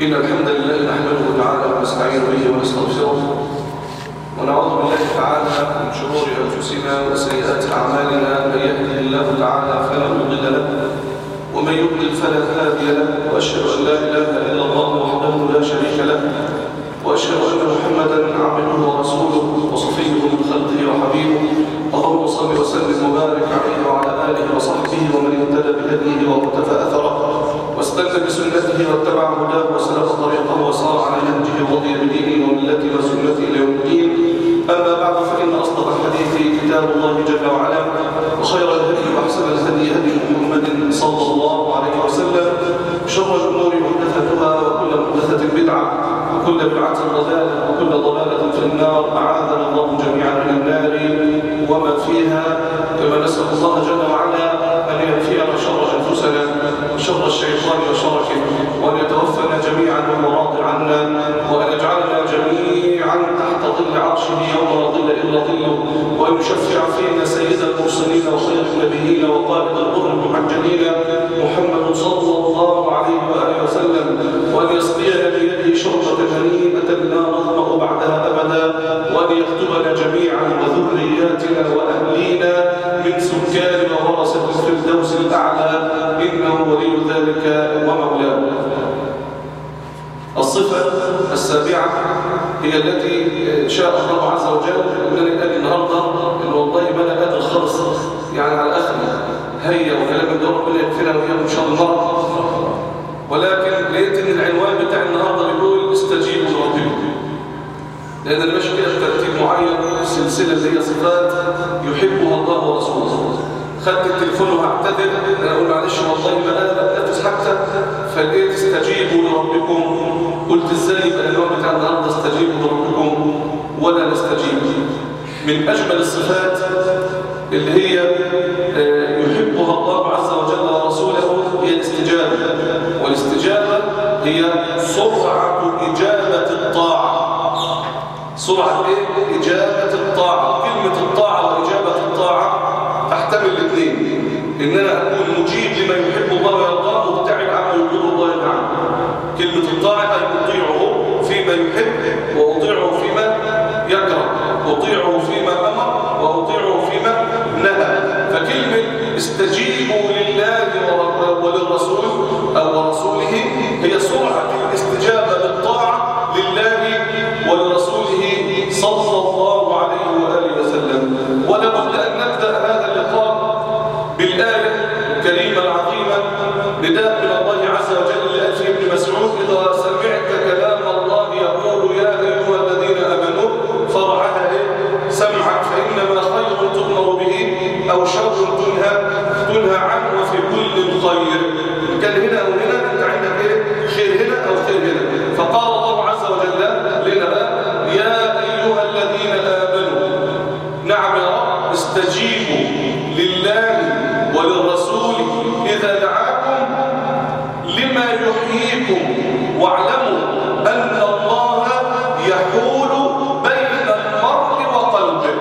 إن الحمد لله نحمده تعالى ونستعين به ونستغفره ونعوذ بالله تعالى من شرور أنفسنا وسيئات أعمالنا من يهده الله تعالى فلا مضل له ومن يضلل فلا هادي له وأشهد أن لا إله إلا الله وحده لا شريك له وأشهد أن محمدا عبده ورسوله وصفيه من خلقه وحبيبه اللهم صل وسلم وبارك عليه وعلى آله وصحبه ومن اهتدى بهديه واقتفى أثره واستنى بسنته واتبع هداه وسلك طريقه وصار على نهجه ورضي بدينه وملته وسنته الى يوم الدين اما بعد فان اصدق الحديث كتاب الله جل وعلا وخير الهدي واحسن الهدي هدي محمد صلى الله عليه وسلم شر الامور محدثاتها وكل محدثه بدعه وكل بدعه ضلاله وكل ضلاله في النار اعاذنا الله جميعا من النار وما فيها كما نسال الله جل وعلا ان يكفينا شر انفسنا وشر الشيطان وشركه وأن يتوفنا جميعا وهو راض عنا وأن يجعلنا جميعا تحت ظل عرشه يوم لا ظل إلا ظله وأن يشفع فينا سيد المرسلين وخير النبيين وقائد الغر المحجلين محمد صلى الله عليه وآله وسلم وأن يسقينا بيده شربة هنيئة لا نظمأ بعدها أبدا وأن يكتبنا جميعا وذرياتنا وأهلينا من سكان وورثة الفردوس الأعلى إنه ولي ذلك ومولاه الصفة السابعة هي التي شاء الله عز وجل أنني قال النهاردة إن والله ما أنا قادر خالص يعني على آخري هيا وكلام الدور ربنا يكفينا وإياكم إن شاء الله ولكن لقيت إن العنوان بتاع النهاردة بيقول استجيبوا لربكم لأن أنا ماشي كده بترتيب معين السلسلة اللي هي صفات يحبها الله ورسوله خدت التليفون وهعتذر انا اقول معلش والله ما انا بتنفس حتى فلقيت استجيبوا لربكم قلت ازاي يبقى النوع بتاع النهارده استجيبوا لربكم ولا نستجيب من اجمل الصفات اللي هي يحبها الله عز وجل ورسوله هي الاستجابه والاستجابه هي سرعه اجابه الطاعه سرعه ايه اجابه الطاعه كلمه الطاعه واجابه الطاعه تحتمل الاثنين ان انا اكون مجيب لما يحب الله ويرضاه وابتعد عما يبغض الله عنه كلمه الطاعه اي اطيعه فيما يحب واطيعه فيما يكره اطيعه فيما امر واطيعه فيما نهى فكلمه استجيبوا لله وللرسول او ورسوله هي سرعه الاستجابه بالطاعه لله ولرسوله صلى الله عليه واله وسلم ولا بد ان نبدا هذا بالآية الكريمة العظيمة نداء من الله عز وجل لأجل ابن مسعود إذا سمعت كلام الله يقول يا أيها الذين آمنوا فرعها إيه؟ سمعك فإنما خير تؤمر به أو شر تنهى تنهى عنه وفي كل خير إن كان هنا أو هنا أنت عندك إيه؟ خير هنا أو خير هنا فقال الله عز وجل لنا يا أيها الذين آمنوا نعم يا رب استجيبوا لله وللرسول إذا دعاكم لما يحييكم واعلموا أن الله يحول بين المرء وقلبه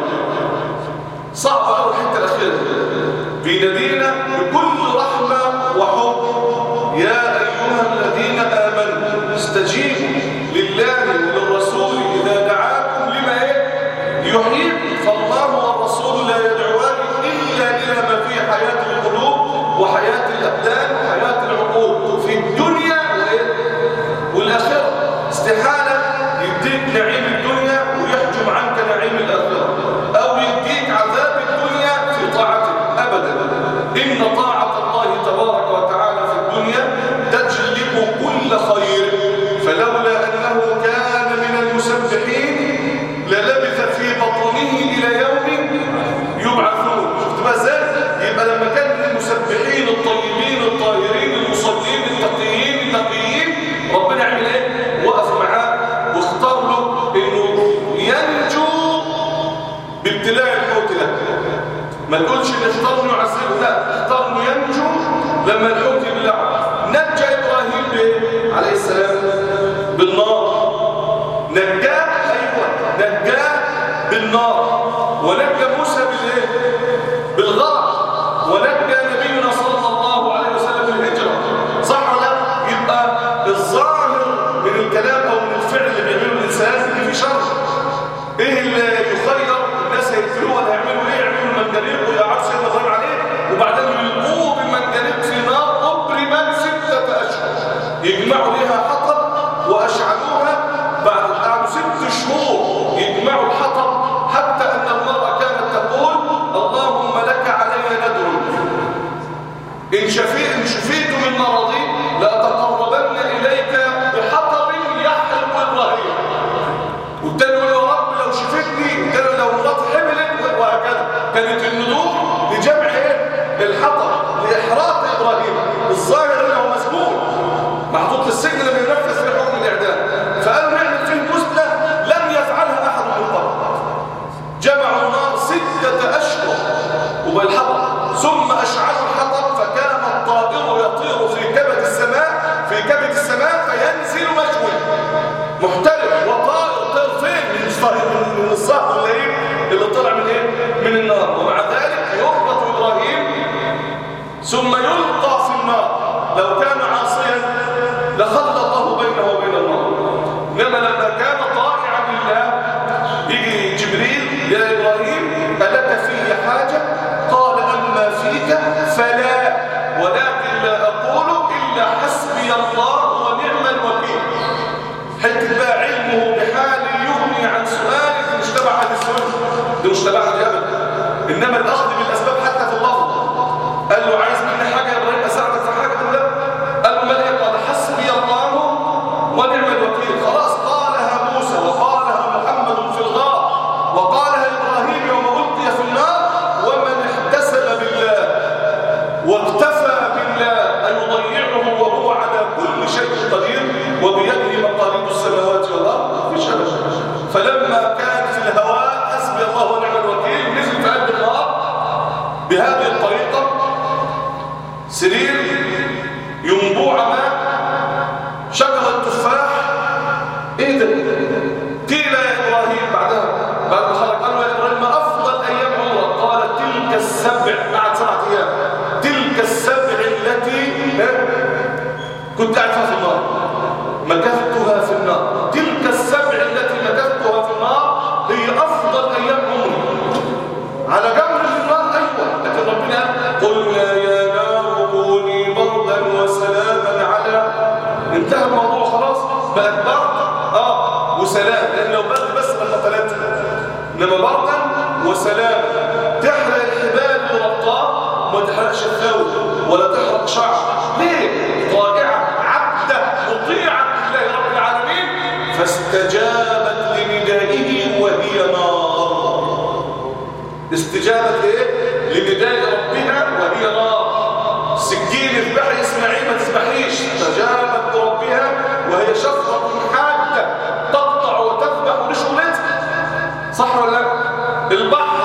صعب أول حتة الأخيرة بينادينا بكل رحمة وحب يا أيها الذين آمنوا استجيبوا لله وللرسول إذا دعاكم لما يحييكم فالله والرسول لا يدعوان إلا إلى ما في حياة القلوب وحياة الأبدان وحياة العقول في الدنيا والآخرة استحالة يديك نعيم الدنيا ويحجم عنك نعيم الآخرة أو يديك عذاب الدنيا في طاعته أبدا إن طاعة الله تبارك وتعالى في الدنيا تجلب كل خير فلولا أنه كان من المسبحين للبث في بطنه إلى يوم يبعثون شفت بقى ازاي يبقى لما كان من المسبحين الطيبين الطاهرين المصلين التقيين النقيين ربنا يعمل ايه وقف معاه واختار له انه ينجو بابتلاء الحوت له ما تقولش ان اختار انه يعذبه لا اختار انه ينجو لما الحوت يبلعه نجى ابراهيم بايه عليه السلام بالنار نجاه ايوه نجاه بالنار ونجى موسى بالايه بالغرق ونجى نبينا صلى الله عليه وسلم بالهجره صح ولا يبقى الظاهر يجمعوا لها حطب وأشعلوها بعد قعدوا ست شهور يجمعوا الحطب حتى أن المرأة كانت تقول اللهم لك علي ندر إن شفيت, إن شفيت من مرضي لأتقربن إليك بحطب يحرق إبراهيم والتاني يقول يا رب لو شفتني والتاني لو مراتي حملت وهكذا كانت النذور لجمع ايه؟ الحطب لإحراق إبراهيم الظاهر أنه مسجون محطوط في السجن لم ينفذ في حكم الإعدام فقالوا نعمل فيه مسلة لم يفعلها أحد من قبل جمعوا النار ستة أشهر وبالحطب ثم أشعلوا الحطب فكان الطائر يطير في كبد السماء في كبد السماء فينزل مشوي محترف وطائر طير فين من الصهر من الصهر اللي ايه اللي طلع من ايه من النار ومع ذلك يربط إبراهيم ثم يلقى في النار لو كان عاصيا لخلى الله بينه وبين النار انما لما كان طائعا لله يجي جبريل يا ابراهيم الك في حاجه قال اما فيك فلا ولكن لا اقول الا حسبي الله ونعم الوكيل حته بقى علمه بحالي يغني عن سؤالي دي مش تبع اهل السنه دي مش تبع ابدا انما الاخذ بالاسباب حتى في اللفظ قال له عايز مني حاجه يا ابراهيم اساعدك في حاجه قال لا قال له ما هي قال حسبي الله ونعم الوكيل خلاص قالها موسى وقالها محمد في الغار وقالها ابراهيم يوم القي في النار ومن احتسب بالله واكتفى بالله ان يضيعه وهو على كل شيء قدير وبيده مقاليد السماوات والارض في شبه فلما كان في الهواء حسبي الله ونعم الوكيل نزل في قلب النار بهذه الطريقه سرير ينبوع ماء شجرة تفاح ايه ده قيل يا ابراهيم بعدها بعد ما خرج قالوا يا ابراهيم ما افضل ايام عمرك قال تلك السبع بعد سبعة ايام تلك السبع التي كنت قاعد فيها في النار مكثتها في النار تلك السبع التي مكثتها في النار هي افضل ايام عمري على جمر النار ايوه لكن ربنا قلنا يا نار كوني بردا وسلاما على انتهى الموضوع خلاص بقت برد اه وسلام لان لو برد بس لما ثلاثه انما بردا وسلام تحرق الحبال اللي ربطاه وما تحرقش الثوب ولا تحرق شعر ليه طائعه عبده مطيعه لله رب العالمين فاستجابت لندائه وهي نار استجابت ايه لنداء ربها وهي نار سكين اذبحي اسماعيل ما تذبحيش استجابت لربها وهي شفرة حادة تقطع وتذبح لشغلتها صح ولا لا البحر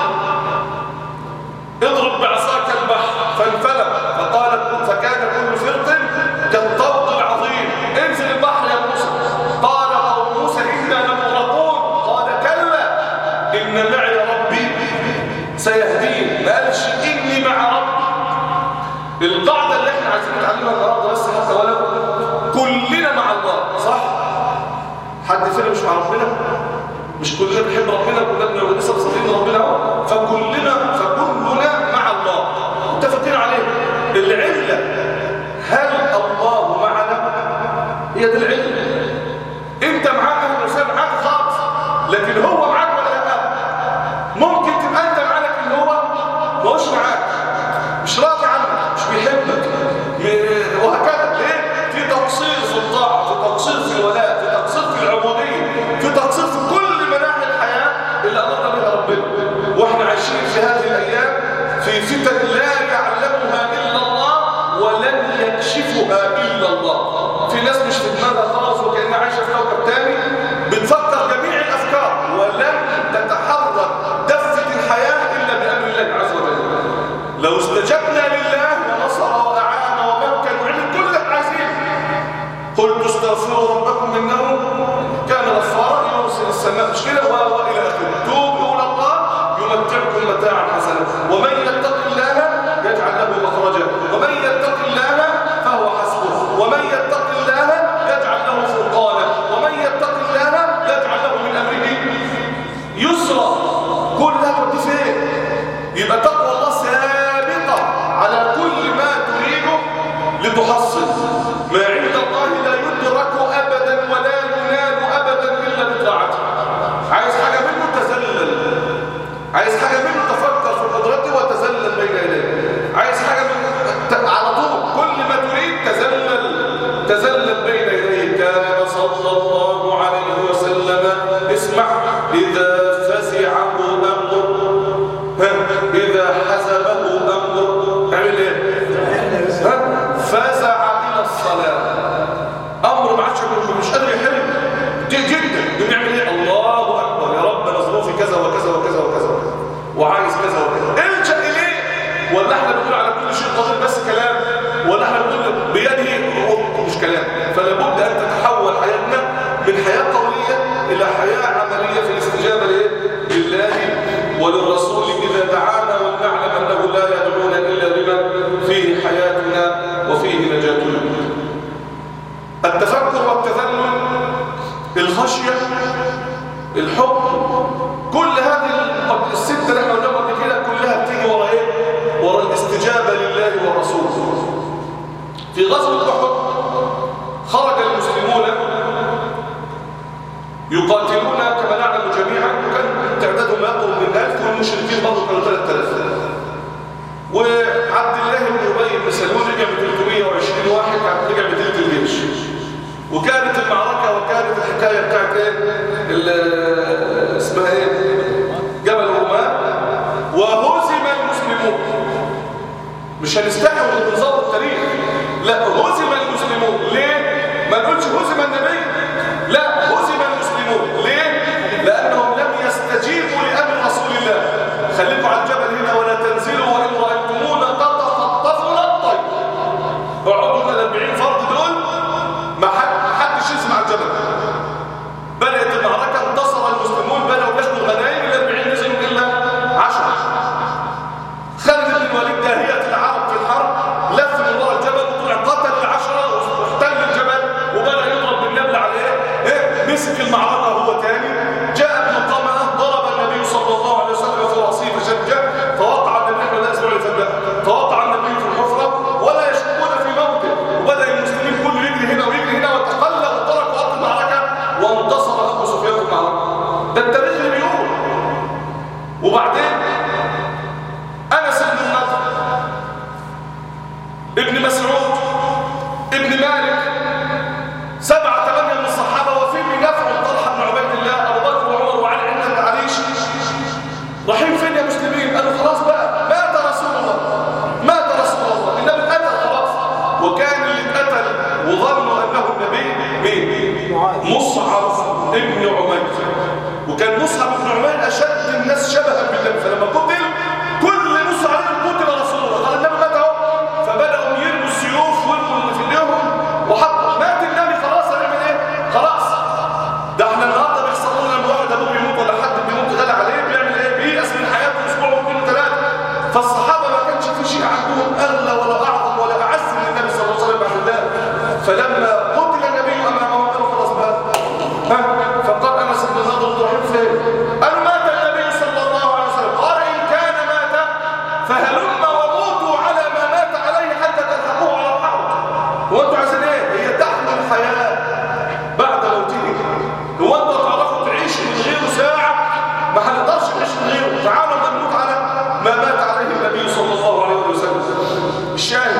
اضرب بعصاك البحر فانفلق فقال فكان كل فرق كالطود العظيم انزل البحر يا موسى قال قوم موسى انا لمغرقون قال كلا ان معي ربي سيهدين ما قالش اني مع ربي القاعده اللي احنا عايزين نتعلمها النهارده بس حتى ولو كلنا مع الله صح حد فينا مش مع ربنا مش كلنا بنحب ربنا كلنا بنبقى لسه مصدقين ربنا اهو فكلنا فكلنا مع الله متفقين عليه العله هل الله معنا هي دي العله انت معاك اهل الاسلام معاك خالص لكن هو معاك ولا لا ممكن تبقى انت معاك ان هو ما هوش معاك مش راضي عنك مش بيحبك م- وهكذا ليه في تقصير في الطاعه في تقصير في الولاء في تقصير في العبوديه في تقصير في كل مناحي الحياه اللي امرنا بها ربنا واحنا عايشين في هذه الايام في فتن لا يعلمها الا الله ولن يكشفها الا الله في ناس مش في دماغها خالص وكانها عايشه في كوكب تاني بتفكر جميع الافكار ولن تتحرك دفه الحياه الا بامر الله عز وجل لو استجبنا لله لنصر واعان ومكن وعمل كل اللي عايزين قلت استغفروا ربكم انه كان غفارا يرسل السماء مش كده و- والى اخره توبوا الى الله يمتعكم متاعا حسنا ومن يتق الله يجعل له مخرجا ومن يتق الله فهو حسبه ومن يتق الله يجعل له فرقانا ومن يتق الله يجعل له من امره يسرا كل ده تودي فين يبقى تقوى الله سابقه على كل ما تريده لتحصل ما عند الله لا تزلت بين يديه كان صلى الله عليه وسلم اسمع إذا فزعه أمر ها، إذا حزبه أمر عمل إيه؟ ها؟ فزع إلى الصلاة أمر ما عادش مش قادر يحل دي جدا بنعمل إيه الله أكبر يا رب أنا ظروفي كذا وكذا وكذا وكذا وكذا وعايز كذا وكذا الجأ إليه ولا احنا بنقول على كل شيء قدير بس كلام ولا احنا بنقول بيده هو مش كلام فلا بد أن تتحول حياتنا من حياة قولية إلى حياة عملية في الاستجابة لإيه؟ لله وللرسول إذا دعانا ولنعلم أنه لا يدعونا إلا بما فيه حياتنا وفيه نجاتنا التفكر والتذلل الخشية الحب كل هذه الستة اللي احنا قلناها قبل كده كلها بتيجي ورا ايه؟ ورا الاستجابة لله ورسوله في غزوة أحد خرج المسلمون يقاتلون كما نعلم جميعا وكان تعدادهم يقرب من 1000 والمشركين برضه كانوا 3000 وعبد الله بن ابي بن سلول رجع ب 320 واحد رجع بثلث الجيش وكانت المعركه وكانت الحكايه بتاعت ايه ال- اسمها ايه جبل رومان وهزم المسلمون مش هنستحي ونظام التاريخ لا هزم المسلمون ليه ما نقولش هزم النبي لا هزم المسلمون ليه لانهم لم يستجيبوا لامر رسول الله خليكم على الجبل هنا ولا تنزلوا وان رايتمونا تتخطفنا الطير اقعدوا لنا ال 40 فرد دول ما حد- ما حدش يسمع الجبل بدات المعركه انتصر المسلمون بداوا ياخدوا الغنائم ال 40 نزلوا الا 10 خالد بن الوليد داهية العرب في الحرب لف من وراء الجبل وطلع قتل العشرة واحتل الجبل وبدأ يضرب بالنبل عليه ايه مسك المعركة هو تاني جاء ابن قمأة ضرب النبي صلى الله عليه وسلم في رأسه فشجع فوقع النبي احنا الأسبوع اللي فات ده فوقع النبي في الحفرة ولا يشكون في موته وبدأ المسلمين كله يجري هنا ويجري هنا وتقلب وتركوا أرض المعركة وانتصر أبو سفيان في المعركة ده التاريخ اللي بيقول وبعدين أنس بن النضر ابن مسعود ابن مالك سبعة ثمانية من الصحابة وفي من نفع طلحة بن عبيد الله أبو بكر وعمر وعلي عند بن عريش رايحين فين يا مسلمين؟ قالوا خلاص بقى مات رسول الله مات رسول الله النبي اتقتل خلاص وكان اللي اتقتل وظنوا أنه النبي مين؟ مصعب ابن عمير وكان مصعب بن عمير أشد الناس شبها بالنبي فلما قتل كل نص عليهم قتل رسول الله قال النبي مات اهو فبدأوا يرموا السيوف ويرموا اللي في ايديهم وحط مات النبي خلاص هنعمل ايه؟ خلاص ده احنا النهارده بيحصل لنا لما واحد ابوه بيموت ولا حد بيموت غالي عليه بيعمل ايه؟ بييأس من حياته اسبوع واثنين وثلاثه فالصحابه ما كانش في شيء عندهم اغلى ولا اعظم ولا اعز من النبي صلى الله عليه وسلم بعد الله فلما قتل النبي امامهم قالوا خلاص بقى ها فقال انس بن النضر تروحين فين؟ قالوا مات النبي صلى الله عليه وسلم قال ان كان مات فهلم وموتوا على ما مات عليه حتى تلحقوه على الحوض وانتوا عايزين ايه؟ هي تحمل الحياه بعد موته هو انتوا تعرفوا تعيشوا من غيره ساعه ما هنقدرش نعيش من غيره تعالوا نموت على ما مات عليه النبي صلى الله عليه وسلم الشاهد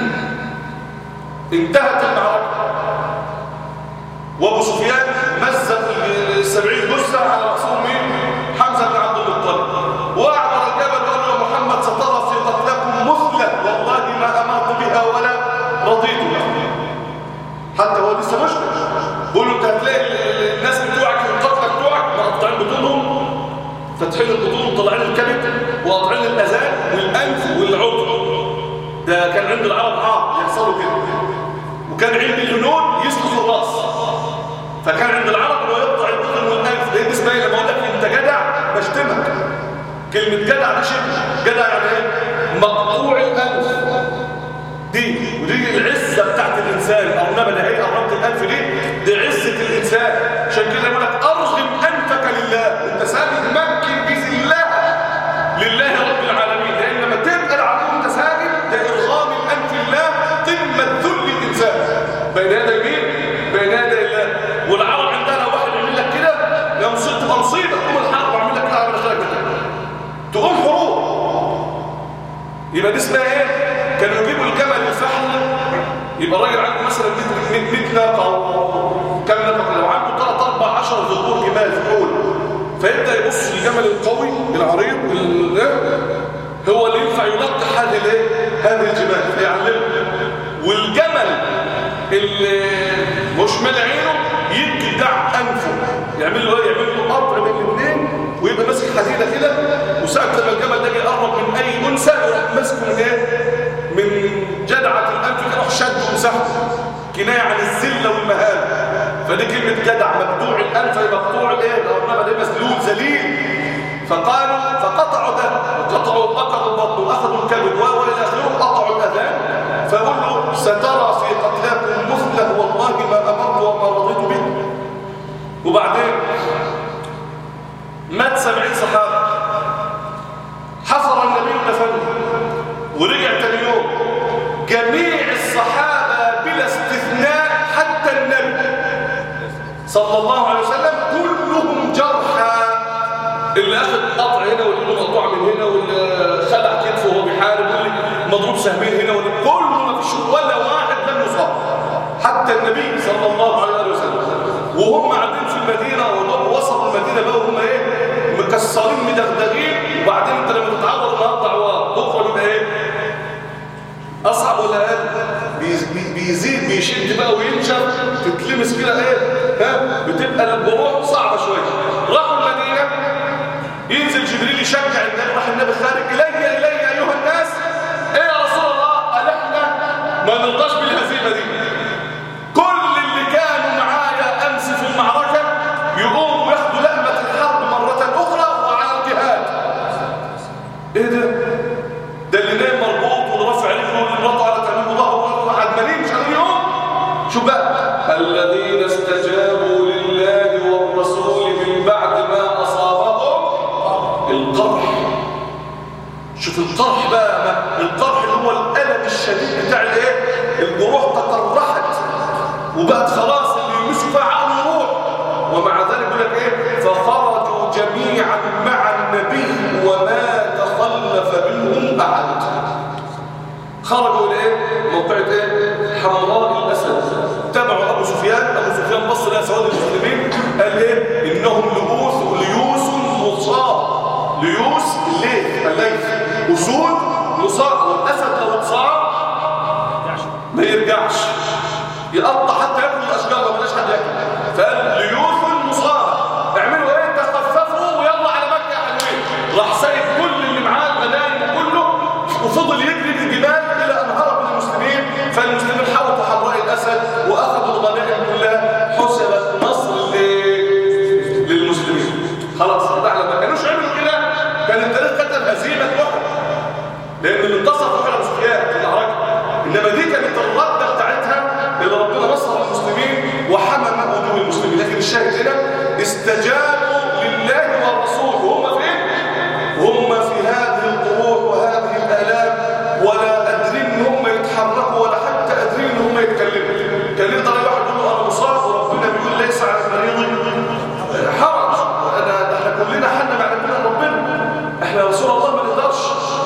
انتهت المعركه وابو سفيان مزق السبعين جثه على راسهم مين حمزه بن عبد المطلب وقعد على الجبل وقال له يا محمد سترى في قتلكم مثله والله ما امرت بها ولا رضيت بها حتى هو لسه مشكل بيقول له انت هتلاقي ال- ال- الناس بتوعك في القتله بتوعك مقطعين بطونهم فاتحين البطون وطالعين الكبد وقاطعين الاذان والانف والعضو ده كان عند العرب عار يحصلوا كده وكان عند الهنود يسلخ الراس فكان عند العرب انه يقطع البطن والانف ده اسمها ايه لما اقول لك انت جدع بشتمك كلمه جدع دي شبه جدع يعني ايه مقطوع الانف دي ودي العزه بتاعت الانسان او انما ده هي قربت الانف دي دي عزه الانسان عشان كده يقول لك ارغم انفك لله وانت ساجد مكن بذلها لله رب العالمين لان لما تبقى العدو وانت ساجد ده ارغام الانف لله قمه ذل الانسان بين يدي مين بين يدي الله والعرب عندنا واحد يعمل لك كده يا مصيبه تبقى مصيبه تقوم الحرب وعمل لك كده على مشاكل تقوم حروب يبقى دي اسمها ايه كانوا يجيبوا الجمل الفحل يبقى الراجل عنده مثلا مثلا 100 ناقه كم ناقه لو عنده 3 4 10 ذكور جمال في حول فيبدا يبص للجمل القوي العريض هو اللي ينفع يلقح هذه الايه هذه الجمال فيعلمه والجمل اللي مش من عينه يجدع انفه يعمل له ايه يعمل له قطع بين الاثنين ويبقى ماسك حديده كده وساعه لما الجمل ده يقرب من اي انثى يروح ماسكه من ايه من جدعه الانف كده يروح شده ومسحه كنايه عن الذله والمهانه فدي كلمه جدع مبدوع الانف مقطوع الايه الارنبه دي مسلول ذليل فقالوا فقطعوا ده قطعوا قطعوا البطن واخذوا الكبد والى اخره قطعوا الاذان فقول له سترى في قتلاكم مثله والله ما امرت وما رضيت به وبعدين مات سبعين صحابه حفر النبي دفنه ورجع تاني يوم جميع الصحابه بلا استثناء حتى النبي صلى الله عليه وسلم كلهم جرحى اللي اخذ قطع هنا واللي مقطوع من هنا واللي خلع كتفه وهو بيحارب واللي مضروب سهمين هنا واللي كله ما فيش ولا واحد لم يصاب حتى النبي صلى الله عليه وسلم وهم قاعدين في المدينه ووصلوا المدينه بقى وهم ايه مكسرين مدغدغين وبعدين انت لما تتعرض النهارده عوار بكره يبقى ايه اصعب ولا اقل بيزيد بيشد بقى وينشف تتلمس كده ايه ها بتبقى الجروح صعبه شويه راحوا المدينه ينزل جبريل يشجع النبي راح النبي خارج الي الي ايها الناس ايه يا رسول الله قال احنا ما نرضاش بالهزيمه دي كل اللي كانوا معايا امس في المعركه يقوموا ياخدوا لقمه الحرب مره اخرى وعلى الجهاد ايه ده ده اللي نايم مربوط واللي رافع رجله واللي مراته على تمام ظهره وعدمانين مش عارفين يقوم شو بقى الذين استجابوا لله والرسول من بعد ما اصابهم القرح شوف القرح بقى ما القرح اللي هو الالم الشديد بتاع الايه الجروح تقرحت وبقت خلاص اللي يلمسوا فيها عقله يروح ومع ذلك يقول لك ايه فخرجوا جميعا مع النبي وما تخلف منهم احد خرجوا الى ايه موقعة ايه حمراء الاسد تبعوا ابو سفيان ابو سفيان بص لها سواد المسلمين قال ايه انهم لؤوس ليوس مصاب ليوس الليل الليل اسود مصاب والاسد لو اتصاب ما يرجعش يقطع حتى ياكل الاشجار ما بلاش حد ياكل فقال ليوس مصاب اعملوا ايه تخففوا ويلا على مكه يا حلوين راح سايب كل اللي معاه الغنايم كله وفضل يجري بالجبال الى ان هرب من المسلمين فالمسلمين حوطوا حمراء الاسد واخذوا الغنائم كلها حسبت نصر للمسلمين خلاص احنا ما كانوش عملوا كده كان التاريخ كتب هزيمه احد لان اللي انتصر فوق ابو سفيان في المعركه انما دي كانت الرده بتاعتها اللي ربنا نصر المسلمين وحمى وجوه المسلمين لكن الشاهد هنا استجابوا لله والرسول وهم فين هم في هذه القروح وهذه الآلام ولا قادرين ان هم يتحركوا ولا حتى قادرين ان هم يتكلموا كان يقدر الواحد يقول له انا مصاب وربنا بيقول ليس على المريض حرج انا ده احنا كلنا حنا مع ربنا ربنا احنا يا رسول الله ما نقدرش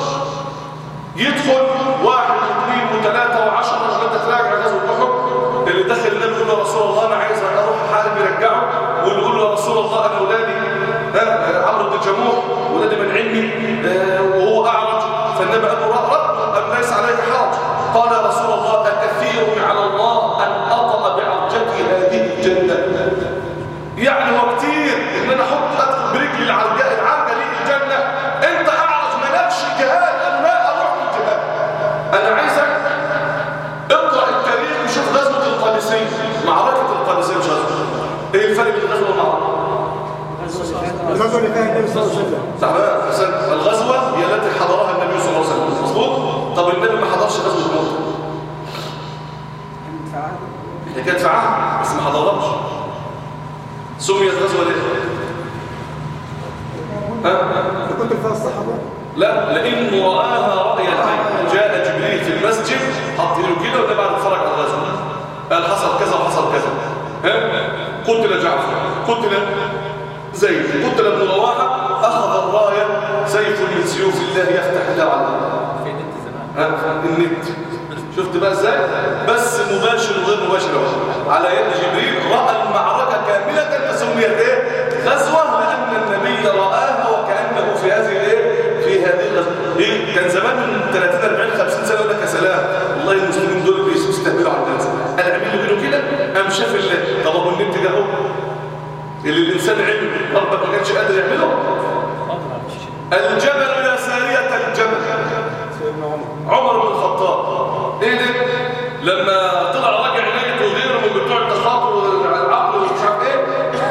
يدخل واحد واثنين وثلاثه وعشره لما انت تراجع غزوه احد اللي دخل النبي يقول له يا رسول الله انا عايز اروح حارب يرجعه واللي يقول له يا رسول الله انا اولادي عمرو بن جموح ولادي من علمي وهو اعرج فالنبي قال له رد ام ليس عليك حرج قال يا رسول الله اكثير على الله ان اطأ بعرجتي هذه الجنه يعني هو كتير ان انا احط ادخل برجلي العرجاء العرجه ليه الجنه انت اعرج مالكش جهاد انا لا اروح الجهاد انا عايزك اقرا التاريخ وشوف غزوه القادسيه معركه القادسيه مش غزوه ايه الفرق بين الغزوه والمعركه الغزوة اللي فيها النبي صلى الله عليه وسلم تمام حسن الغزوه هي التي حضرها النبي صلى الله عليه وسلم مظبوط طب النبي ما حضرش غزوه موت هي كانت في عهد بس ما حضرهاش سميت غزوه ليه ها كنت فيها الصحابة لا لانه راها راي العين جاء جبريل في المسجد حط له كده وده بعد اتفرج على الغزوه قال حصل كذا وحصل كذا ها قتل جعفر قتل زيد قتل ابن رواحه اخذ الرايه سيف من سيوف الله يفتح الله على في نت زمان ها النت شفت بقى ازاي بس مباشر وغير مباشر أهو. على يد جبريل راى المعركه كامله فسميت ايه غزوه لان النبي راها وكانه في هذه الايه في هذه الغزوه ايه كان زمان من 30 40 50 سنه يقول لك يا سلام والله المسلمين دول بيستهبلوا على الناس انا عامل له كده قام شاف الله طب ابو النت ده اهو اللي الانسان علم ربك ما كانش قادر يعمله الجبل يا ساريه الجبل سيدنا عمر عمر بن الخطاب ايه ده لما طلع راجع نجد وغيره من بتوع التخاطر والعقل ومش عارف ايه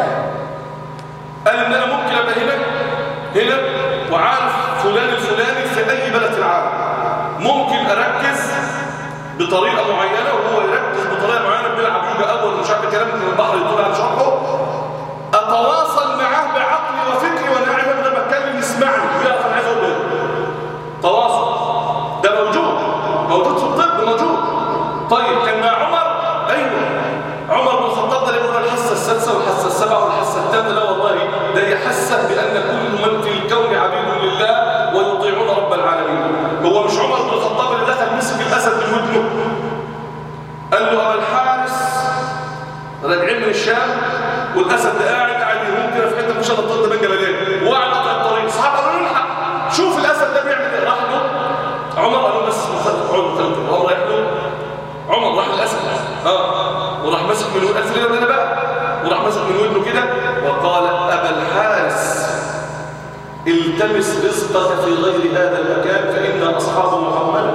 قال ان انا ممكن ابقى هنا هنا وعارف فلان الفلاني في اي بلد في العالم ممكن اركز بطريقه معينه وهو يركز بطريقه معينه بيلعب يوجا اول مش عارف الكلام من البحر يطلع على شرحه اتواصل معاه بعقلي وفكري وانا قاعد انا بتكلم يسمعني ويعرف انا عايز اقول ايه تواصل ده موجود موجود في الطب موجود طيب كان مع عمر ايوه عمر بن الخطاب ده يقول الحاسه السادسه والحاسه السابعه والحاسه الثامنه لا والله ده يحسن بان كل من في الكون عبيد لله ويطيعون رب العالمين هو مش عمر بن الخطاب اللي دخل مسك الاسد من ودنه قال له ابا الحارس راجعين من الشام والاسد ده قاعد قاعد يهون كده في حته مش هتطلع من جبلين وقاعد قطع الطريق اصحاب قالوا له الحق شوف الاسد ده بيعمل ايه راح له عمر قال له بس مخالف عمر خلف عمر راح له عمر راح الاسد اه وراح ماسك من ودنه قال له انا بقى وراح ماسك من ودنه كده وقال ابا الحارس التمس رزقك في غير هذا المكان فإنا أصحاب محمد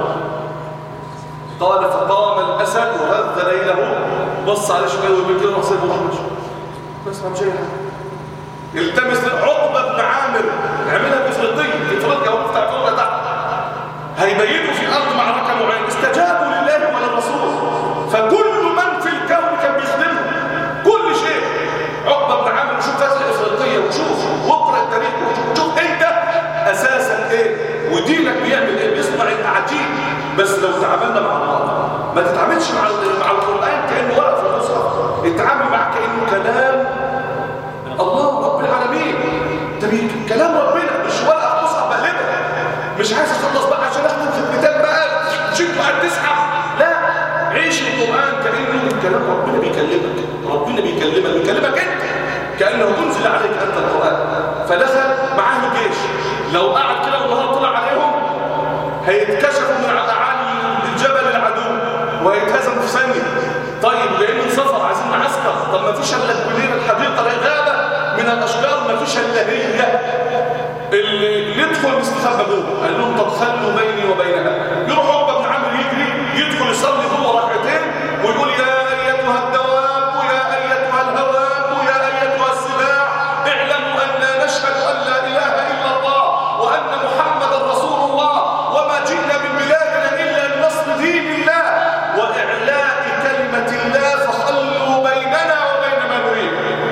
قال فقام الأسد وهذ ليله بص على شمال ويقول كده نصيب محمد بس ما مش أي حاجة التمس عقبة بن عامر عملها بإفريقية في إفريقيا هو بتاع إفريقيا تحت هيبيتوا في أرض معركة معينة استجابوا لله وللرسول فكل من في الكون كان بيخدمه كل شيء عقبة بن عامر وشوف فتح إفريقية وشوف واقرأ التاريخ وشوف أنت أساسا إيه ودينك بيعمل إيه بيصنع الأعاجيب بس لو تعاملنا مع الله ما تتعاملش مع مع القرآن كأنه ورق في المصحف اتعامل معاه كأنه كلام الله رب العالمين ده بي- كلام ربنا مش ورقة مصحف بقلبها مش عايز اخلص بقى عشان اختم في الكتاب بقى شكله قاعد تسحب لا عيش القرآن كأنه كلام ربنا بيكلمك ربنا بيكلمك بيكلمك انت كأنه تنزل عليك انت القرآن فدخل معاه الجيش لو قعد كده والنهار طلع عليهم هيتكشفوا من على اعالي الجبل العدو وهيتهزموا في ثانيه طيب جايين من سفر عايزين نعسكر طب ما فيش الا الجنين الحديقه غابه من الاشجار ما فيش الا هي اللي اللي يدخل مستخبى جوه قال لهم طب خلوا بيني وبينها يروح عقبه بن عامر يجري يدخل يصلي جوه ركعتين ويقول يا ايتها الدواب ويا ايتها الهواب ويا ايتها السباع اعلموا ان لا نشهد ان لا اله الا الله وان محمدا رسول الله وما جئنا من بلادنا الا لنصر دين الله واعلاء كلمه الله فخلوا بيننا وبين ما نريد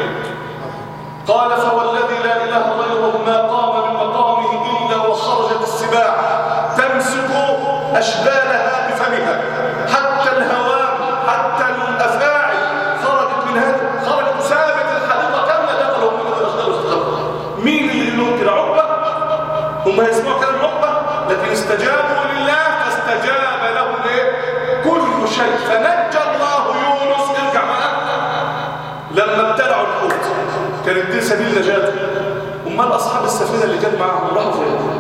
قال فوالذي لا إله غيره ما قام من مقامه إلا وخرجت السباع تمسك أشبالها بفمها حتى الهوام حتى الأفاعي خرجت من هذا خرجت سابت الحديقة كاملة دخلوا من الأشجار واستخبوا مين اللي لهم كده عقبة؟ هم يسمعوا كلام عقبة لكن استجابوا لله فاستجاب لهم ايه؟ كل شيء فنجى الله يونس ارجع معاك لما ابتلعوا الحوت كانت دي سبيل نجاته امال اصحاب السفينه اللي كانت معاهم راحوا فين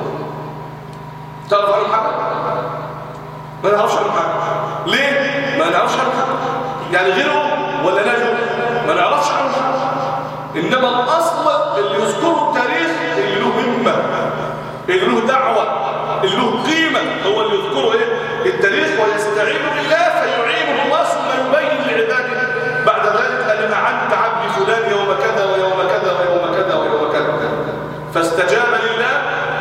تعرف عنهم حاجه ما نعرفش عنهم حاجه ليه ما نعرفش عنهم حاجه يعني غيرهم ولا نجوا ما نعرفش عنهم حاجه انما الاصل اللي يذكره التاريخ اللي له همه اللي له دعوه اللي له قيمه هو اللي يذكره ايه التاريخ ويستعين بالله فيعينه الله ثم يبين لعباده بعد ذلك انا اعنت عبدي فلان يوم كذا ويوم كذا ويوم كذا ويوم كذا فاستجاب لله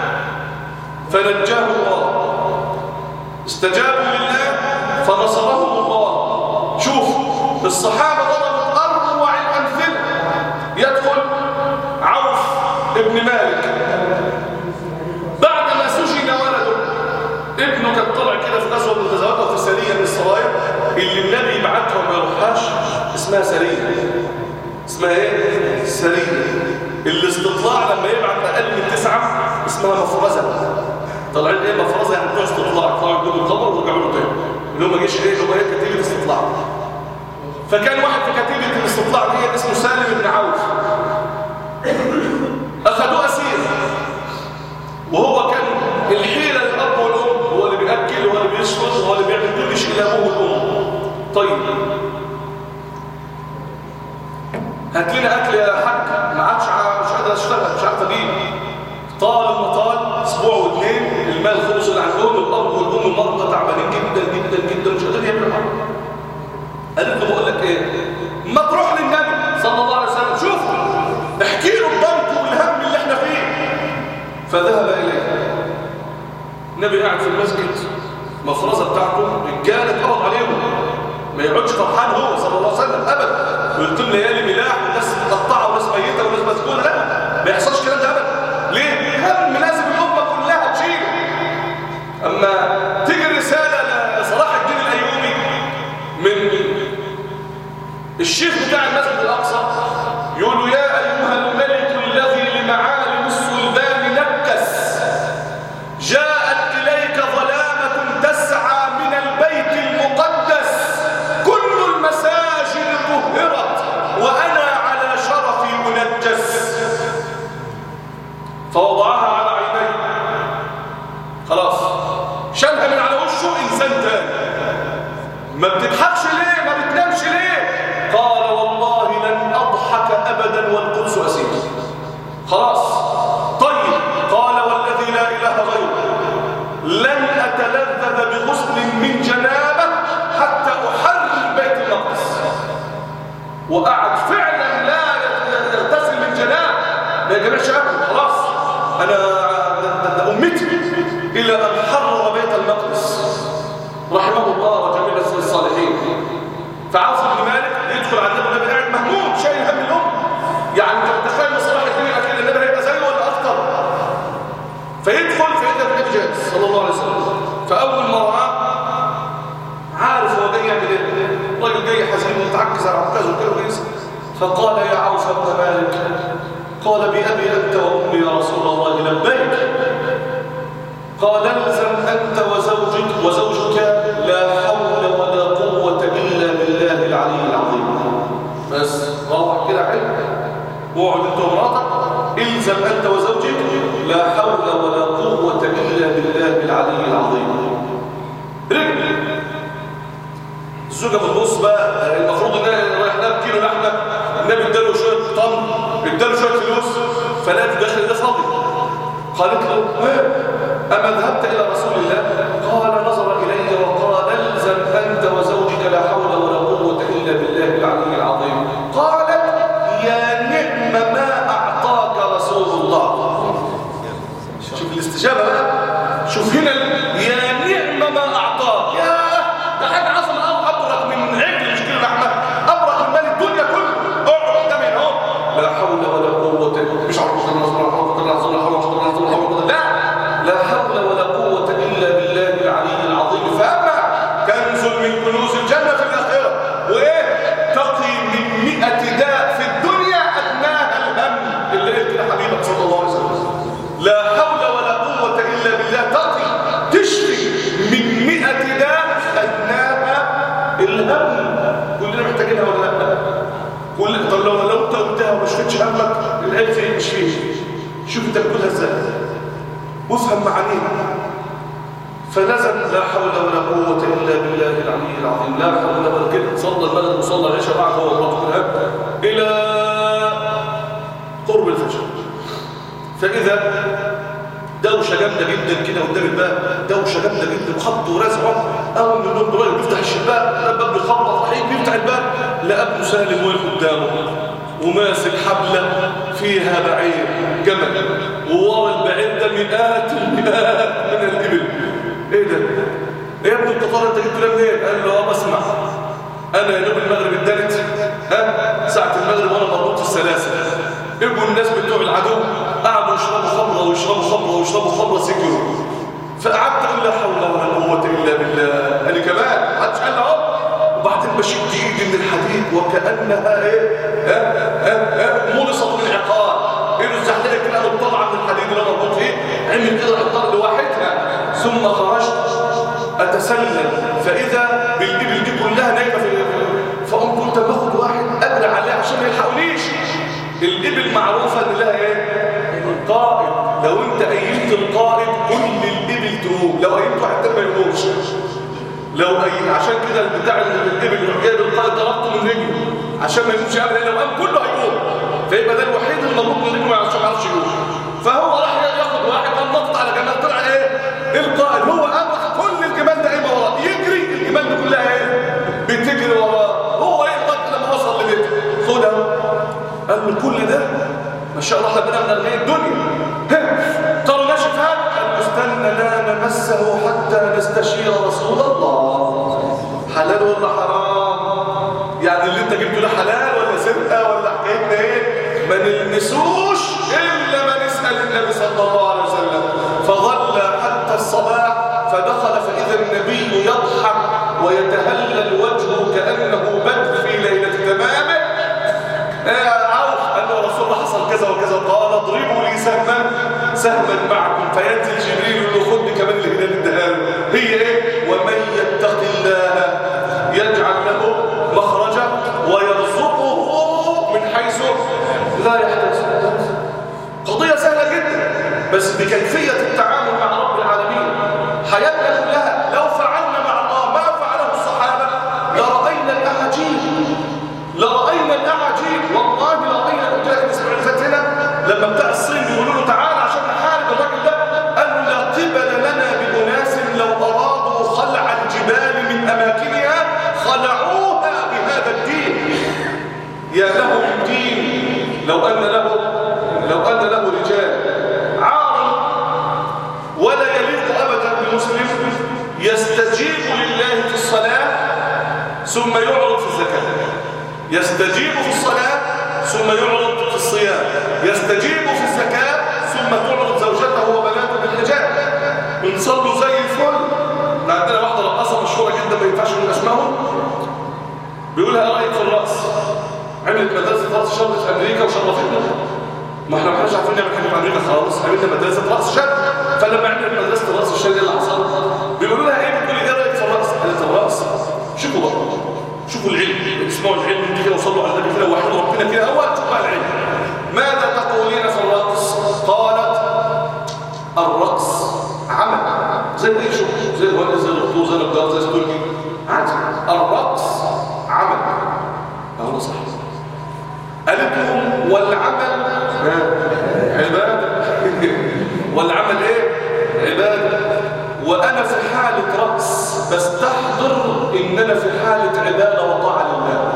فنجاه الله استجابوا لله فنصرهم الله شوف الصحابه ضربت اروع الامثله يدخل عوف ابن مالك بعد ما سجن ولده ابنه كان طلع كده في غزوه من الغزوات او في سريه من السرايا اللي النبي يبعتها وما يروحهاش اسمها سريه اسمها ايه سريه الاستطلاع لما يبعت اقل من تسعه اسمها مفرزه طالعين ايه مفرزه يعني بتوع استطلاع طلعوا يقولوا الخبر ويرجعوا له تاني اللي هم جيش ايه اللي هو ايه كتيبه استطلاع فكان واحد في كتيبه الاستطلاع دي اسمه سالم بن عوف اخذوه اسير وهو كان الحيله للاب والام هو اللي بياكل هو اللي بيشرب هو اللي بيعمل كل شيء لابوه والام طيب هات لنا اكل يا حاج ما عادش ع- مش قادر اشتغل مش عارف اجيب طال ما طال اسبوع واثنين المال خلص اللي عندهم الاب والام مرضى تعبانين جدا جدا جدا مش قادرين يعملوا حاجه قالت له بقول لك ايه ما تروح للنبي صلى الله عليه وسلم شوف احكي له الضنك والهم اللي احنا فيه فذهب اليه النبي قاعد في المسجد مفرزه بتاعته رجاله قبض عليهم ما يقعدش فرحان هو صلى الله عليه وسلم ابدا ويقيم ليالي ملاح وناس مقطعه وناس ميته وناس مسجونه لا ما يحصلش الكلام ده ابدا ليه؟ هم لازم الامه كلها تشيله اما تيجي الرساله لصلاح الدين الايوبي من الشيخ بتاع المسجد الاقصى يقول له يا ايها الملك الذي لمعالم السلطان نكس جاءت إليك ظلامة تسعى من البيت المقدس كل المساجد طهرت وأنا على شرفي منجس فوضعها على عينيه خلاص شالها من على وشه إنسان تاني ما بتضحكش ليه ما بتنامش ليه قال والله لن أضحك أبدا والقدس أسير خلاص طيب قال والذي لا إله غيره لن أتلذذ بغسل من جنابه حتى أحرر بيت المقدس وقعد فعلا لا يغتسل من جناب ما يجمعش أبدا خلاص أنا ده- ده- ده أمتي إلى أن حرر بيت المقدس رحمه الله وجميع الصالحين فعاوز بن مالك يدخل على النبي النبي قاعد مهموم شايل هم الام يعني انت متخيل ان صلاح الدين الاخير النبي هيبقى زيه ولا اكتر فيدخل فيبدا النبي جالس صلى الله عليه وسلم فاول ما راه عارف هو جاي يعمل ايه الراجل جاي حزين متعكز على عكازه وكده ويسال فقال يا عوف بن مالك قال بأبي أنت وأمي يا رسول الله لبيك قال الزم أنت وزوجك وزوجك لا حول ولا قوة إلا بالله العلي العظيم بس روح كده حلو واقعد انت ومراتك الزم أنت وزوجك لا حول ولا قوة إلا بالله العلي العظيم رجل الزوجة بتبص بقى المفروض ان رايح لها كيلو لحمه النبي اداله شويه طن اداله شويه فلوس فلا داخل ده فاضي قالت له "إيه؟ اما ذهبت الى رسول الله قال نظر الي وقال الزم انت وزوجك لا حول ولا قوه الا بالله العلي العظيم قالت يا نعم ما اعطاك رسول الله شوف الاستجابه بقى شوف هنا ال- يا نعم ما اعطاك يا ده حاجه عظمه قوي ابرك من عجل مش كده لحمه ابرك من مال الدنيا كله اقعد قدامي هنا اهو لا حول ولا قوه إلا- مش عارف أقول الله سبحانه وتعالى لا حول ولا قوه إلا بالله لا لا حول ولا قوه الا بالله العلي العظيم فاما كنز من كنوز الجنه في الاخره وايه تقي من 100 داء في الدنيا ادناها الهم اللي قلت لحبيبك صلى الله عليه وسلم لا حول ولا قوة إلا بالله تقي تشفي من مئة داء أدناها الهم كلنا محتاجينها ولا لا كل طب لو لو انت قلتها وما شفتش همك العيب فين مش فيه شوف انت بتقولها ازاي وافهم معانيها فنزل لا حول ولا قوة إلا بالله العلي العظيم لا حول ولا كده صلى المغرب وصلى العشاء بعد هو ومراته كلها إلى قرب الفجر فإذا دوشة جامدة جدا كده قدام الباب دوشة جامدة جدا وخبط ورزع أول من النوم راجل بيفتح الشباك الباب بيخبط رحيم بيفتح الباب لقى ابنه سالم واقف قدامه وماسك حبلة فيها بعير جمل وورا البعير ده مئات المئات من الإبل إيه ده؟ إيه يا ابني انت طالع انت جبت ده منين؟ قال له اه بسمع انا يا دوب المغرب ادانت ها ساعة المغرب وانا مربوط في السلاسل ابو الناس بتوع العدو قعدوا يشربوا خمره ويشربوا خمره ويشربوا خمره سكروا فقعدت اقول لا حول ولا قوه الا بالله قال لي كمان محدش قال اهو وبعدين بشد ايدي من الحديد وكانها ايه ها ها ها ملصت من عقار ايده الزحلقه كده قامت طالعه من الحديد اللي انا مربوط فيه عمل كده الطرد لوحدها ثم خرجت اتسلل فاذا بالابل دي كلها نايمه في فقمت قلت طب باخد واحد اجري عليه عشان ما يلحقونيش الابل معروفه ان لها ايه قائد لو انت ايدت القائد كل الابل تقوم لو ايدت واحد تاني ما يقومش لو اي عشان كده بتاع الابل يروح جايب القائد ضربته من رجله عشان ما يقومش ابدا لو قام كله هيقوم فيبقى ده الوحيد اللي مضروب من رجله ما يعرفش ما يعرفش يقوم فهو راح ياخد واحد قام نط على جمال طلع ايه القائد هو قام راح كل الجمال ده قايمه وراه يجري الجمال دي كلها ايه بتجري وراه هو يقبض لما وصل لبيته خدها قال له كل ده ما شاء الله ربنا من اغنياء الدنيا قالوا ماشي فهد قال له استنى لا نمسه حتى نستشير رسول الله حلال ولا حرام يعني اللي انت جبته ده حلال ولا سرقه ولا حكايتنا ايه ما نلمسوش الا ما نسال النبي صلى الله عليه وسلم فظل حتى الصباح فدخل فاذا النبي يضحك ويتهلل وجهه كانه بدر في ليله تمامه عوف قال له رسول الله حصل كذا وكذا قال اضربوا لي سهما سهما معكم فينزل جبريل يقول له خد كمان الهلال الدهان هي ايه ومن يتق الله يجعل له مخرجا ويرزقه من حيث لا يحتسب قضيه سهله جدا بس بكيفيه التعامل مع رب العالمين حياتنا كلها لو فعلنا مع الله ما فعله الصحابه لراينا الاعاجيب لرأينا الأعاجيب والله لرأينا قلت لك الأسبوع اللي فات هنا لما بتاع الصين بيقولوا له تعالى عشان نحارب الراجل ده قال له لا قبل لنا بأناس لو أرادوا خلع الجبال من أماكنها خلعوها بهذا الدين يا له من دين لو أن له لو أن له رجال عار ولا يليق أبدا بمسلم يستجيب لله في الصلاة ثم يعرض في الزكاة يستجيب في الصلاة ثم يعرض في الصيام يستجيب في الزكاة ثم تعرض زوجته وبناته بالحجاب بنصلوا زي الفل احنا عندنا واحدة رقاصة مشهورة جدا ما ينفعش نقول اسمهم بيقولها رأيك في الرأس عملت مدرسة رأس شاب في أمريكا وشرفتنا ما احنا ما احناش عارفين نعمل حاجة في أمريكا خالص عملنا مدرسة رأس شاب فلما عملت مدرسة رأس الشاب اللي حصل بيقولوا لها ايه بتقولي ايه رأيك في الرأس قالت الرأس شوفوا بقى شوفوا العلم اسمعوا العلم دي كده وصلوا على النبي كده وحدوا ربنا كده اول شوفوا العلم ماذا تقولين في الرقص قالت الرقص عمل زي اي شغل زي الولد زي الدكتور زي النجار زي السلوكي عادي الرقص عمل اهو صح قالت لهم والعمل عباده والعمل ايه عباده وانا في حاله رقص بستحضر ان انا في حاله عباده وطاعه لله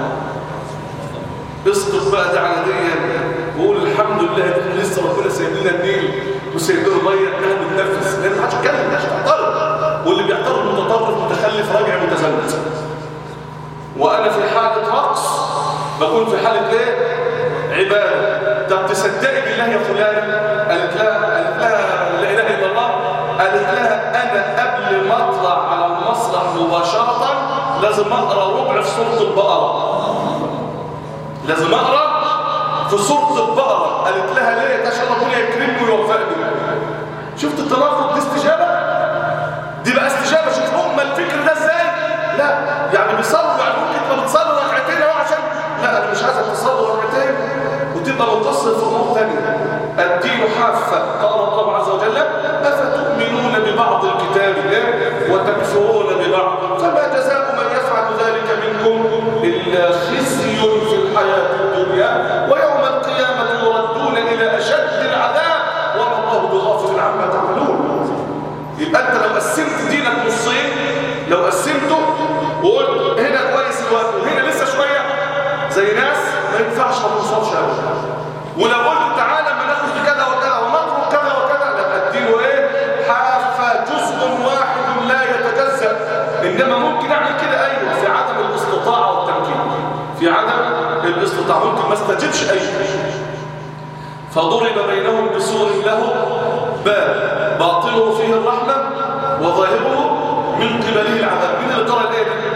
اسقط بقى ده على دي وقول الحمد لله ان لسه ربنا سايب لنا النيل وسايب لنا الميه انها بتنفس لان ما حدش يتكلم ما حدش يعترض واللي بيعترض متطرف متخلف راجع متزلت وانا في حاله رقص بكون في حاله ايه عباده طب تصدقي بالله يا فلان قالت لها قالت لها لا اله الا الله قالت لها انا قبل ما اطلع على المسرح مباشره لازم اقرا ربع في سوره البقره لازم اقرا في سوره البقره قالت لها ليه عشان ربنا يكرمني ويوفقني شفت التناقض دي استجابه دي بقى استجابه شوف هم الفكر ده ازاي لا يعني بيصلوا يعني ممكن تبقى بتصلي ركعتين اهو عشان لا انا مش عايزك تصلي ركعتين وتبقى متصل في امور ثانيه الدين حافه قال الله عز وجل افتؤمنون ببعض الكتاب وتكفرون ببعض فما جزاء من يفعل ذلك منكم الا خزي في الحياه الدنيا ويوم القيامه يردون الى اشد العذاب وما الله بغافل عما تعملون يبقى انت لو قسمت دينك نصين لو قسمته وقلت هنا كويس الوقت وهنا لسه شويه زي ناس ما ينفعش ما توصلش ابدا ولو قلت تعالى ما ناخد كذا وكذا ونترك كذا وكذا لا الدين ايه حافه جزء واحد لا يتجزا انما ممكن اعمل كده ايوه في عدم الاستطاعه والتمكين في عدم الاستطاعه ممكن ما استجبش ايوه فضرب بينهم بسور له باب باطنه فيه الرحمه وظاهره من قبله العذاب مين اللي قرأ الايه دي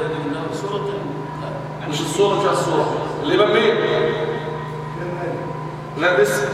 مش الصورة مش الصورة الإمام مين لا لسه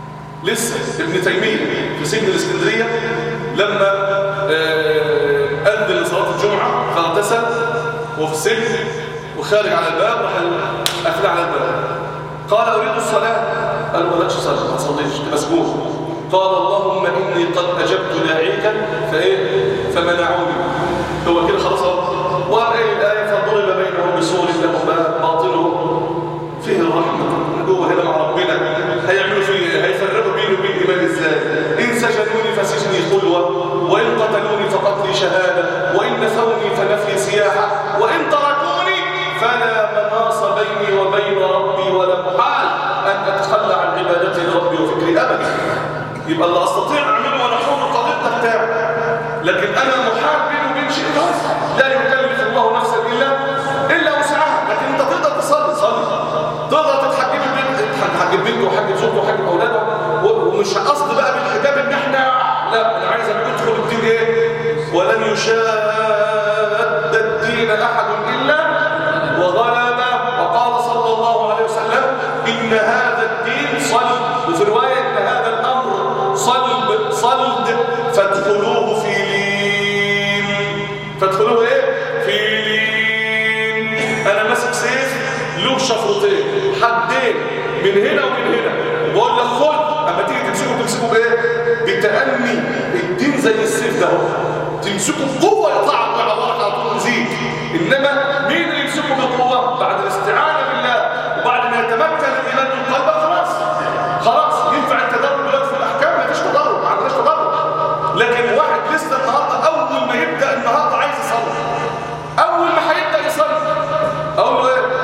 لسه ابن تيمية في سجن الإسكندرية لما آه أذن لصلاة الجمعة فاغتسل وفي السجن وخارج على الباب راح قافل على الباب قال أريد الصلاة قال ما لكش صلاة ما تصليش أنت مسجون قال اللهم إني قد أجبت داعيك فإيه فمنعوني هو كده خلاص اهو وقال إيه الآية فضرب بينهم بسور له باب باطنه فيه الرحمة جوه هنا مع ربنا هيعملوا فيه ايه؟ هيفرقوا بيني وبين إيمان ازاي إن سجنوني فسجني خلوة وإن قتلوني فقتلي شهادة وإن نفوني فنفي سياحة وإن تركوني فلا مناص بيني وبين ربي ولا محال أن أتخلى عن عبادتي لربي وفكري أبدا يبقى اللي أستطيع أعمله وأنا حر الطريق ده بتاعي لكن أنا محال بيني وبين شيء لا يكلف الله نفسا إلا إلا وسعها لكن أنت تقدر تصلي صلي تقدر تتحجب البنت تتحجب بنته وحجب زوجته وحجب أولاده و- ومش قصد بقى بالحجاب إن إحنا لا أنا عايز أدخل الدين إيه ولن يشاد الدين أحد إلا وغلب وقال صلى الله عليه وسلم إن هذا الدين صلب وفي رواية إن هذا الأمر صلب صلد فادخلوه في لين فادخلوه إيه؟ في لين أنا ماسك سيف له شفرتين حدين من هنا ومن هنا بقول لك خد أما تيجي تمسكه تمسكه بإيه؟ بتأني الدين زي السيف ده تمسكه بقوة يطلع ويعورك على طول يزيد إنما مين اللي يمسكه بقوة؟ بعد الاستعانة بالله وبعد ما يتمكن الإيمان من قلبه خلاص خلاص ينفع التدرج دلوقتي في الأحكام مفيش تدرج ما عندناش تدرج لكن واحد لسه النهارده أول ما يبدأ النهارده عايز يصلي أول ما هيبدأ يصلي أقول له إيه؟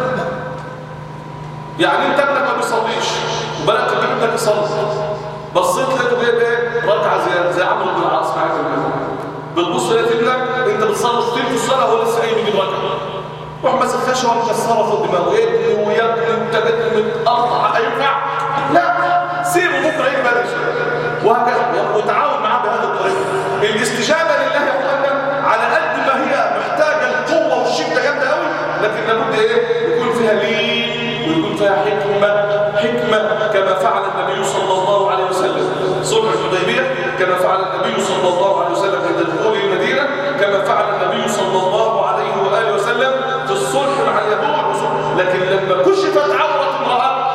يعني أنت ابنك ما بيصليش وبدأت تجيب ابنك يصلي بصيت لقيته جايب ايه ركعه زياده زي عمرو بن العاص معاك بتبص لقيت ابنك انت بتصلي ثلث الصلاه هو لسه قايم يجيب ركعه روح ماسك خشبه مكسره فوق دماغه ابني ويا ابني انت جيت متقطع هينفع لا سيبه بكره يجي بدري وهكذا وتعاون معاه بهذه الطريقه الاستجابه لله يا اخوانا على قد ما هي محتاجه القوه والشده جامده قوي لكن لابد ايه يكون فيها لين ويكون فيها حكمه حكمه كما فعل النبي صلى الله عليه وسلم صلح الحديبيه كما فعل النبي صلى الله عليه وسلم عند دخول المدينه كما فعل النبي صلى الله عليه واله وسلم في الصلح مع اليهود لكن لما كشفت عوره امراه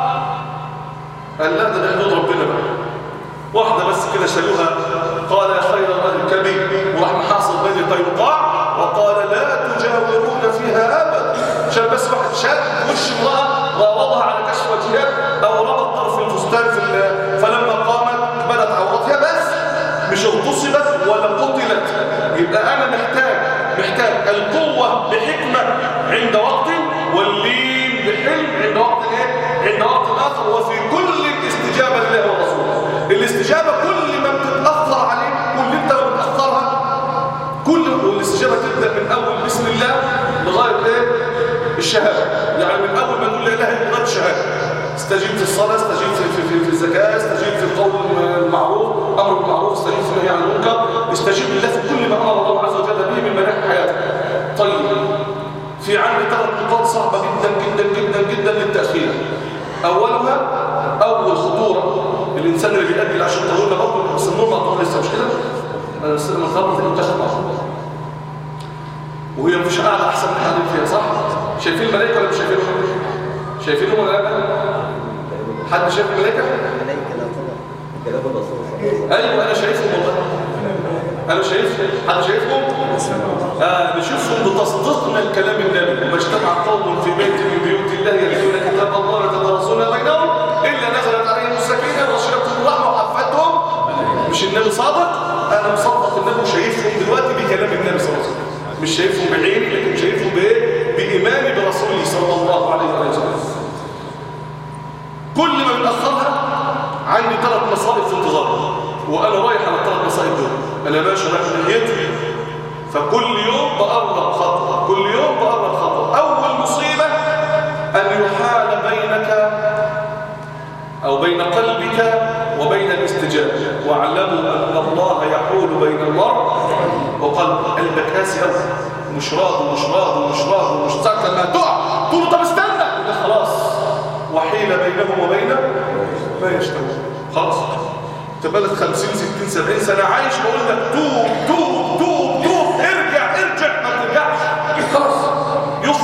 قال لا ده حدود ربنا بقى واحدة بس كده شالوها قال يا خير الكبير وراح محاصر بني قينقاع وقال لا تجاورون فيها ابدا عشان بس واحد شاد وش امرأة راوضها على كشف وجهها او ربط طرف الفستان في ال- فلما قامت بدت عورتها بس مش اغتصبت ولا قتلت يبقى انا محتاج محتاج القوة بحكمة عند وقت واللين بحلم عند وقت ايه عند وقت اخر وفي كل الاستجابة لله ورسوله الاستجابة كل ما بتتأخر عليك كل انت ما بتأخرها كل والاستجابة تبدأ من أول بسم الله لغاية ايه الشهادة يعني من أول ما تقول لا إله إلا الله الشهادة استجيب في الصلاة استجيب في, في, في, في الزكاة استجيب في القول المعروف أمر بالمعروف استجيب في النهي عن المنكر استجيب لله في كل ما أمر الله عز وجل به من مناحي حياتك طيب في عندي ثلاث نقاط صعبة جدا جدا جدا جدا للتأخير أولها أول خطورة الإنسان اللي بيأجل عشان تقولنا برضه بس النور مقطوع لسه مش كده؟ أنا لسه من خبرة المنتخب معه وهي مش قاعدة أحسن من قاعدين فيها صح؟ شايفين الملائكة ولا مش شايفينهم؟ شايفينهم ولا لا؟ حد شايف الملائكة؟ الملائكة لا طبعا كلام الرسول صلى الله عليه وسلم أيوه أنا شايفهم والله أنا شايف حد شايفهم؟ آه نشوفهم بتصديقنا الكلام النبي وما اجتمع قوم في بيت من بيوت الله يتلون كتاب الله يتدارسون بينهم إلا نزلت عليهم السكينة وغشيتهم الرحمة وحفتهم مش النبي صادق أنا مصدق النبي وشايفهم دلوقتي بكلام النبي صلى الله عليه وسلم مش شايفهم بعيني لكن شايفهم بإيه؟ بإيماني برسوله صلى الله عليه وسلم كل ما بنأخرها عندي ثلاث مصائب في انتظارها وأنا رايح على الثلاث مصائب دول أنا ماشي رايح ناحيتي فكل يوم بقرب خطوة كل يوم بقرب خطوة أول مصيبة أن يحال بينك أو بين قلبك وبين الاستجابة واعلموا أن الله يحول بين المرء وقلب قلبك قاسي أوي مش راضي ومش راضي ومش راضي ومش ساعة لما تقع تقول له طب استنى ده خلاص وحيل بينهم وبين ما يشتهون خلاص تبلغ 50 60 70 سنة عايش بقول لك توب توب توب توب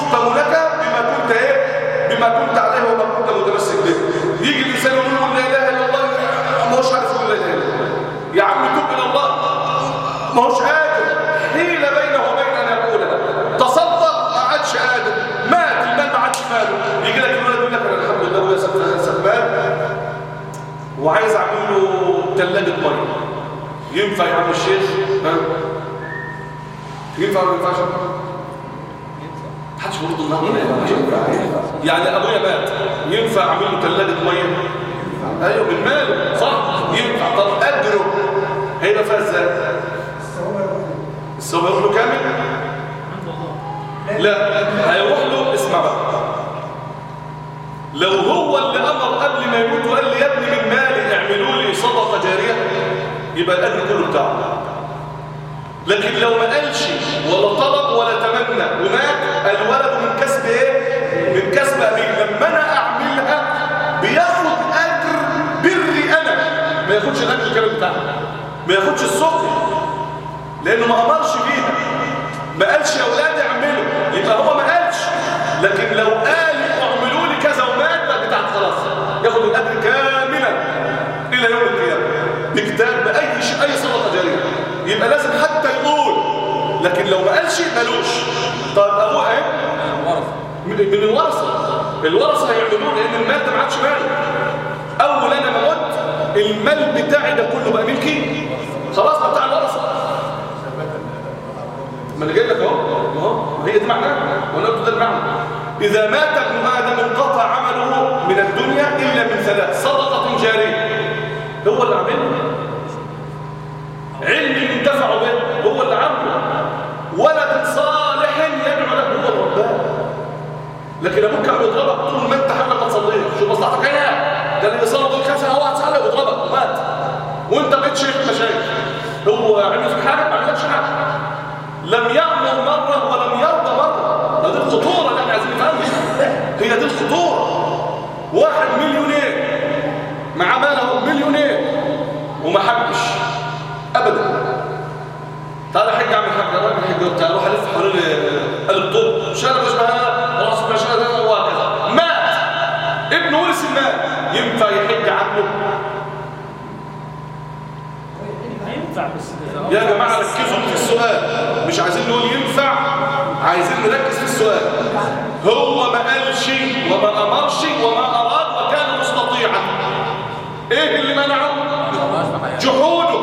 يختم لك بما كنت ايه بما كنت عليه وما كنت متمسك به يجي الانسان يقول له لا اله الا الله ما هوش عارف يقول لا اله الا الله يا عم توب الى الله ما هوش قادر حيل بينه وبين ان يقولها تصدق ما عادش قادر مات المال ما عادش ماله يجي لك الولد يقول لك انا الحمد لله ابويا سب- سبان وعايز اعمل له ثلاجه ميه ينفع يا عم الشيخ ها ينفع ولا ما ينفعش محدش برضه النهارده ما ينفعش. يعني ابويا مات ينفع اعمل له ثلاجه ميه ايوه من ماله صح ينفع طب اجره هيبقى فيها ازاي الثواب يروح له كامل لا هيروح له اسمع بقى لو هو اللي امر قبل ما يموت وقال لي يا ابني من مالي اعملوا لي صدقه جاريه يبقى الاجر كله بتاعه لكن لو ما قالش ولا طلب ولا تمنى ومات الولد من كسب ايه من كسب ابيه لما انا اعملها بياخد اجر بري انا ما ياخدش الاجر الكامل بتاعها ما ياخدش السكر لانه ما امرش بيها ما قالش يا اولاد اعملوا يبقى هو ما قالش لكن لو قال اعملوا لي كذا ومات بقى بتاعت خلاص ياخد الاجر كاملا الى يوم القيامه بكتاب باي شيء اي صدقه جاريه يبقى لازم حتى يقول لكن لو ما قالش مالوش طيب ابوه ايه من من الورثه الورثه هيعملوه لان المال ده ما عادش ماله اول انا ما مت المال بتاعي ده كله بقى ملكي خلاص بقى بتاع الورثه ما انا جاي لك اهو ما هو ما هي دي معناها وانا قلت ده المعنى اذا مات ابن ادم انقطع عمله من الدنيا الا من ثلاث صدقه جاريه هو اللي عاملها علم ينتفع به هو اللي عامله ولد صالح يدعو له هو اللي رباه لكن ابوك كان بيضربك طول ما انت حاولك ما تصليش شو مصلحتك ايه ده اللي يصلي دول خمسه هو هتصلي ويضربك ومات وانت بقيت شيخ المشايخ هو عمل فيك حاجه ما عملكش حاجه لم يأمر مرة ولم يرضى مرة ده دي الخطورة اللي احنا عايزين نفهمها هي دي الخطورة واحد مليونير مع ماله مليونير وما حجش ابدا تعالى حج اعمل حج اروح الحج وبتاع اروح الف حوالين قلب طب شارع مش بها راس ما شارع وهكذا مات ابن ورث المال ينفع يحج عنه ينفع بس يا جماعة ركزوا في السؤال مش عايزين نقول ينفع عايزين نركز في السؤال هو ما قالش وما أمرش وما أراد وكان مستطيعا ايه اللي منعه جحوده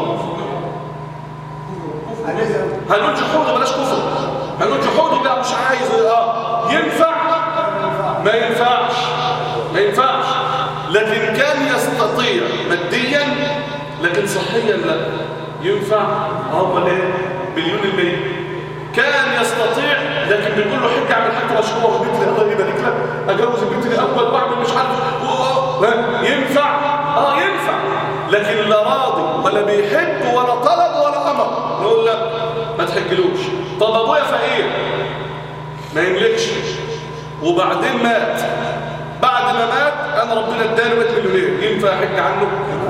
هنقول جحوده بلاش كفر هنقول جحوده بقى مش عايز اه ينفع ما ينفعش ما ينفعش لكن كان يستطيع ماديا لكن صحيا لا ينفع هم ايه مليون المية كان يستطيع لكن بنقول له حج اعمل حاجه مشروع وبنت لي الله يبارك لك اجوز البنت دي اول واعمل مش عارف و- ها؟ ينفع اه ينفع لكن لا راضي ولا بيحب ولا طلب ولا امر نقول لا ما تحجلوش طب ابويا فقير ما يملكش وبعدين مات بعد ما مات انا ربنا اداني 100 مليونير ينفع احج عنه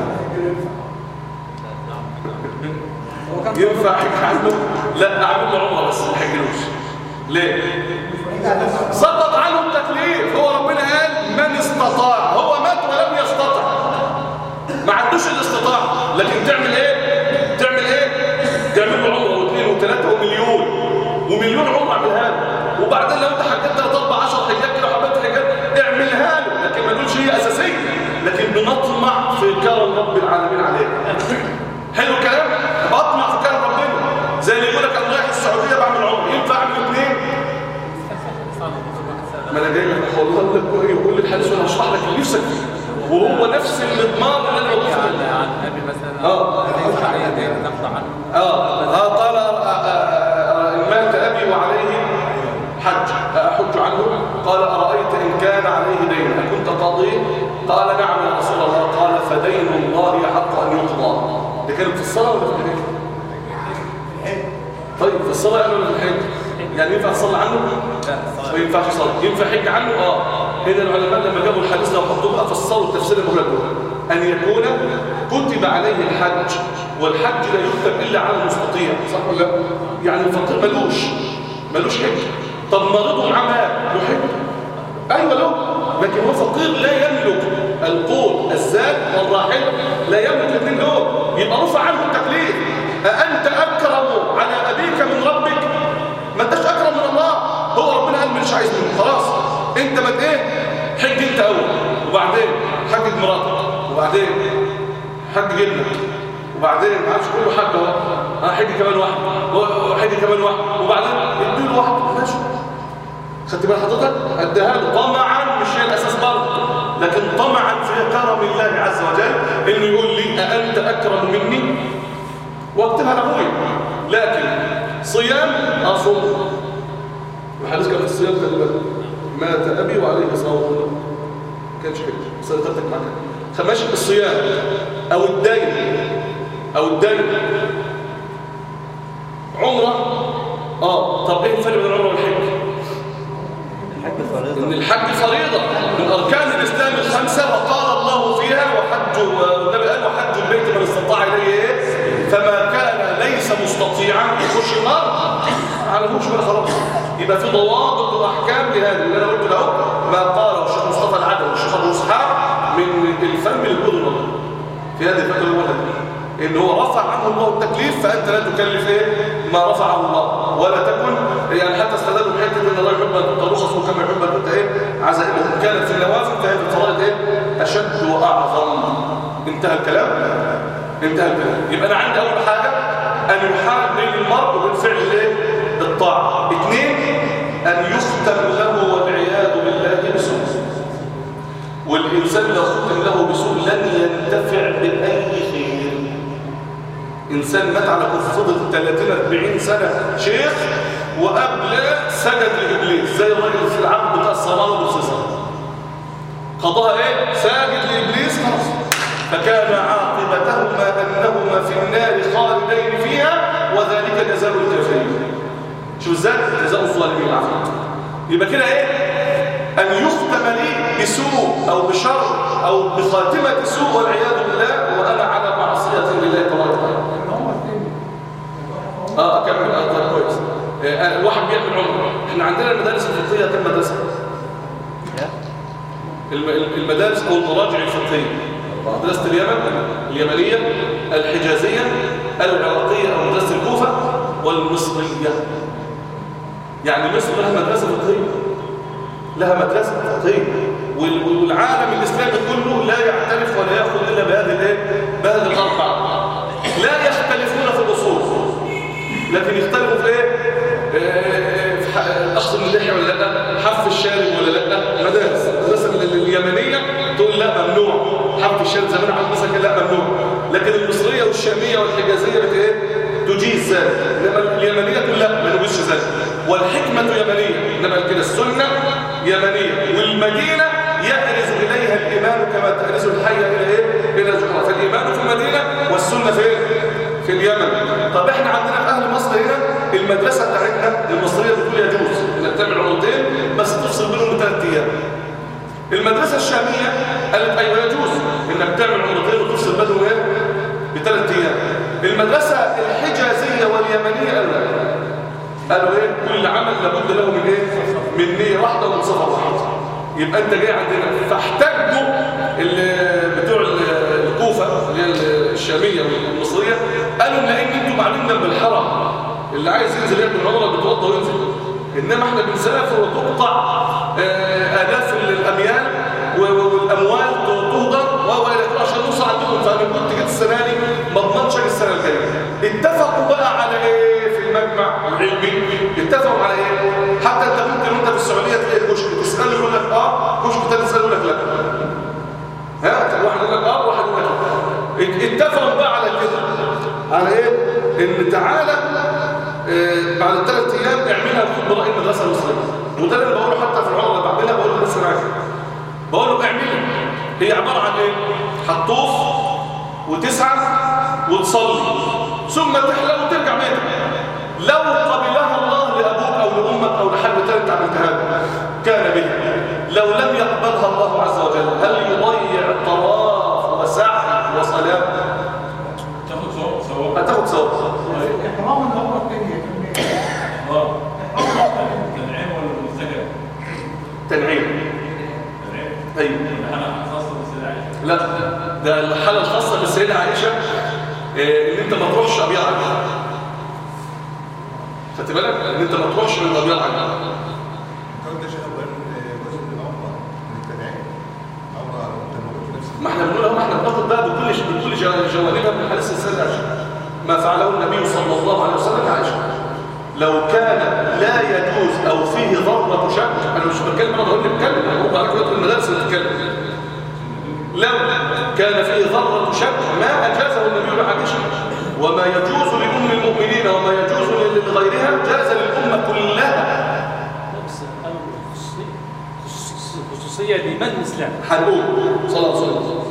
ينفع احج عنه لا اعمل له عمره بس ما احجلوش ليه سقط عنه التكليف هو ربنا قال من استطاع هو مات ولم يستطع ما عندوش الاستطاعه لكن تعمل ايه تعمل ايه تعمل له عمره واثنين وثلاثه ومليون ومليون عمره اعملها له وبعدين لو انت حججت ثلاث اربع 10 حجات كده حبيت حجات اعملها له لكن ما نقولش هي اساسيه لكن بنطمع في كرم رب العالمين عليك حلو الكلام بطمع في كرم ربنا زي اللي يقول لك انا رايح السعوديه بعمل عمره ينفع اعمل اثنين ما انا جاي لك والله يقول لي الحديث وانا هشرح لك اللي نفسك فيه وهو نفس الاضمار اللي انا بقول فيه عن ابي مثلا اه ينفع يدين نقطع عنه اه اه قال آه، آه، آه، مات ابي وعليه حج احج عنه قال ارايت ان كان عليه دين اكنت قاضيه قال نعم يا رسول الله قال فدين الله حق ان يقضى ده كانت في الصلاه ولا في الحج طيب في الصلاه يعني ولا في الحج يعني ينفع تصلي عنه ما ينفعش يصلي ينفع يحج عنه اه هنا العلماء لما جابوا الحديث ده وحطوه بقى فسروا التفسير المهلك ان يكون كتب عليه الحج والحج لا يكتب الا على المستطيع صح ولا لا؟ يعني الفقير ملوش ملوش حج طب مريض معاه مال يحب ايوه له لكن هو فقير لا يملك القوت الزاد والراحل لا يملك الاثنين دول يبقى رفع عنه التكليف أأنت أكرم على أبيك من ربك ما انتش أكرم من الله هو ربنا قال مش عايز منه خلاص انت ما ايه حج انت اول وبعدين حج مراتك وبعدين حج جنك وبعدين ما عادش كله حج اهو ها حج كمان واحد وحج كمان واحد وبعدين اديله واحد ماشي خدت بال حضرتك اديها له طمعا مش هي الاساس برضه لكن طمعا في كرم الله عز وجل انه يقول لي اانت اكرم مني واكتبها لابويا لكن صيام اصوم الحديث كان في الصيام خلي بالك مات ابي وعليه صوم ما كانش كده سيطرتك معاك خماش الصيام او الدين او الدين عمره اه طب ايه الفرق بين العمره والحج الحج ان فريضة الحج فريضة من أركان الإسلام الخمسة وقال الله فيها وحج والنبي قال وحج البيت من استطاع إليه إيه؟ فما كان ليس مستطيعا يخش النار على هوش بقى خلاص يبقى في ضوابط وأحكام لهذا اللي أنا قلت له ما قاله الشيخ مصطفى العدوي والشيخ أبو إسحاق من الفم الأذن في هذه الفترة الأولى إن هو رفع عنه الله التكليف فأنت لا تكلف إيه ما رفعه الله ولا تكن يعني حتى استدلوا بحته ان الله يحب ان ترخصوا كما يحب ان تؤتى ايه عزائمهم كانت في النوافل فهي في الفرائض ايه اشد واعظم انتهى الكلام انتهى الكلام يبقى انا عندي اول حاجه ان يحال بين المرء وبين فعل الايه الطاعه اثنين ان يختم له والعياذ بالله بسوء والانسان لو ختم له بسوء لن ينتفع باي خير إنسان مات على كفر فضل 30 40 سنة شيخ وقبل سجد لإبليس زي الراجل في العبد بتاع الصلاة والسيسر قضاها إيه؟ ساجد لإبليس خلاص فكان عاقبتهما أنهما في النار خالدين فيها وذلك جزاء الكافرين شو ازاي؟ جزاء الظالمين العفو يبقى كده إيه؟ أن يختم لي بسوء أو بشر أو بخاتمة سوء والعياذ بالله وأنا على معصية لله تبارك وتعالى اه اكمل اه طيب كويس آه الواحد بيعمل عمره احنا عندنا المدارس الفقهيه كم مدرسه الم- المدارس او المراجع الفقهيه مدرسه اليمن اليمنيه الحجازيه العراقيه او مدرسه الكوفه والمصريه يعني مصر لها مدرسه فقهيه لها مدرسه فقهيه وال- وال- والعالم الاسلامي كله لا يعترف ولا ياخذ الا بهذه الايه بهذه الاربعه لا يختلفون في الاصول لكن يختلفوا في ايه آه، في ح- اخذ اللحيه ولا لا حف الشارب ولا لا مدارس المدرسه ال- ال- اليمنيه تقول لا ممنوع حف الشارب زمان عند مثلا كان لا ممنوع لكن المصريه والشاميه والحجازيه بت ايه تجيز ذلك انما اليمنيه تقول لا ما نجيزش ذلك والحكمه يمنيه انما كده السنه يمنيه والمدينه يأرز اليها الايمان كما تأرز الحيه الى ايه الى الجحر فالايمان في المدينه والسنه فين في اليمن طب احنا عندنا في اهل مصر هنا المدرسه بتاعتنا المصريه بتقول يجوز انك تعمل عمرتين بس تفصل بينهم بثلاث ايام المدرسه الشاميه قالت ايوه يجوز انك تعمل عمرتين وتفصل بينهم ايه بثلاث ايام المدرسه الحجازيه واليمنيه قالوا لا قالوا ايه كل عمل لابد له من ايه من نيه واحده ومن سفر واحد يبقى انت جاي عندنا فاحتجوا ال- بتوع ال- الكوفه اللي هي الشاميه والمصريه قالوا لان انتوا قاعدين جنب الحرم اللي عايز ينزل يعمل عمره بيتوضى وينزل انما احنا بنسافر وتقطع آه، الاف الاميال و- و- والاموال تهدر وهو الى اخره عشان نوصل عندكم فانا كنت جيت السنه دي ما اضمنش أجي السنه الجايه اتفقوا بقى على ايه في المجمع العلمي اتفقوا على ايه حتى انت ممكن وانت في السعوديه تلاقي كشك تساله يقول لك اه كشك تاني تساله يقول لك لا ها واحد يقول لك اه واحد يقول لك لا ات- اتفقوا بقى على كده على ايه ان تعالى آه، بعد الثلاث ايام اعملها خد براي المدرسه المصريه وده اللي بقوله حتى في العمره اللي بعملها بقول له بس معاك بقول له اعملها هي عباره عن ايه هتطوف وتسعى وتصلي ثم تحلق وترجع بيتك لو قبلها الله لابوك او لامك او لحد تاني انت عملتها له، كان به لو لم يقبلها الله عز وجل هل يضيع طواف وسعي وصلاه تاخد ثواب ثواب هتاخد ثواب احترام العمره الثانيه اه كان عين ولا تنعيم ايوه انا خاصه بالسيده عائشه لا ده الحاله الخاصه بالسيده عائشه آه، ان انت ما تروحش ابيض عنها خدت بالك ان انت ما تروحش من ابيض عنها كنت شيخ ابراهيم جزء من العمره من التنعيم عمره كان موجود في نفس ما احنا بنقول اهو ما احنا بناخد بقى بكل بكل جو- جوانبها من حديث السيده عائشه ما فعله النبي صلى الله عليه وسلم عائشه لو كان لا يجوز او فيه ضربه شك انا مش بتكلم انا بقول بتكلم انا بقول عليك دلوقتي المدارس اللي بتتكلم لو كان فيه ذرة شك ما أجازه النبي لعائشة وما يجوز لأم المؤمنين وما يجوز لغيرها جاز للأمة كلها بس أنا خصوصية خصوصية لمن الإسلام هنقول صلى الله عليه وسلم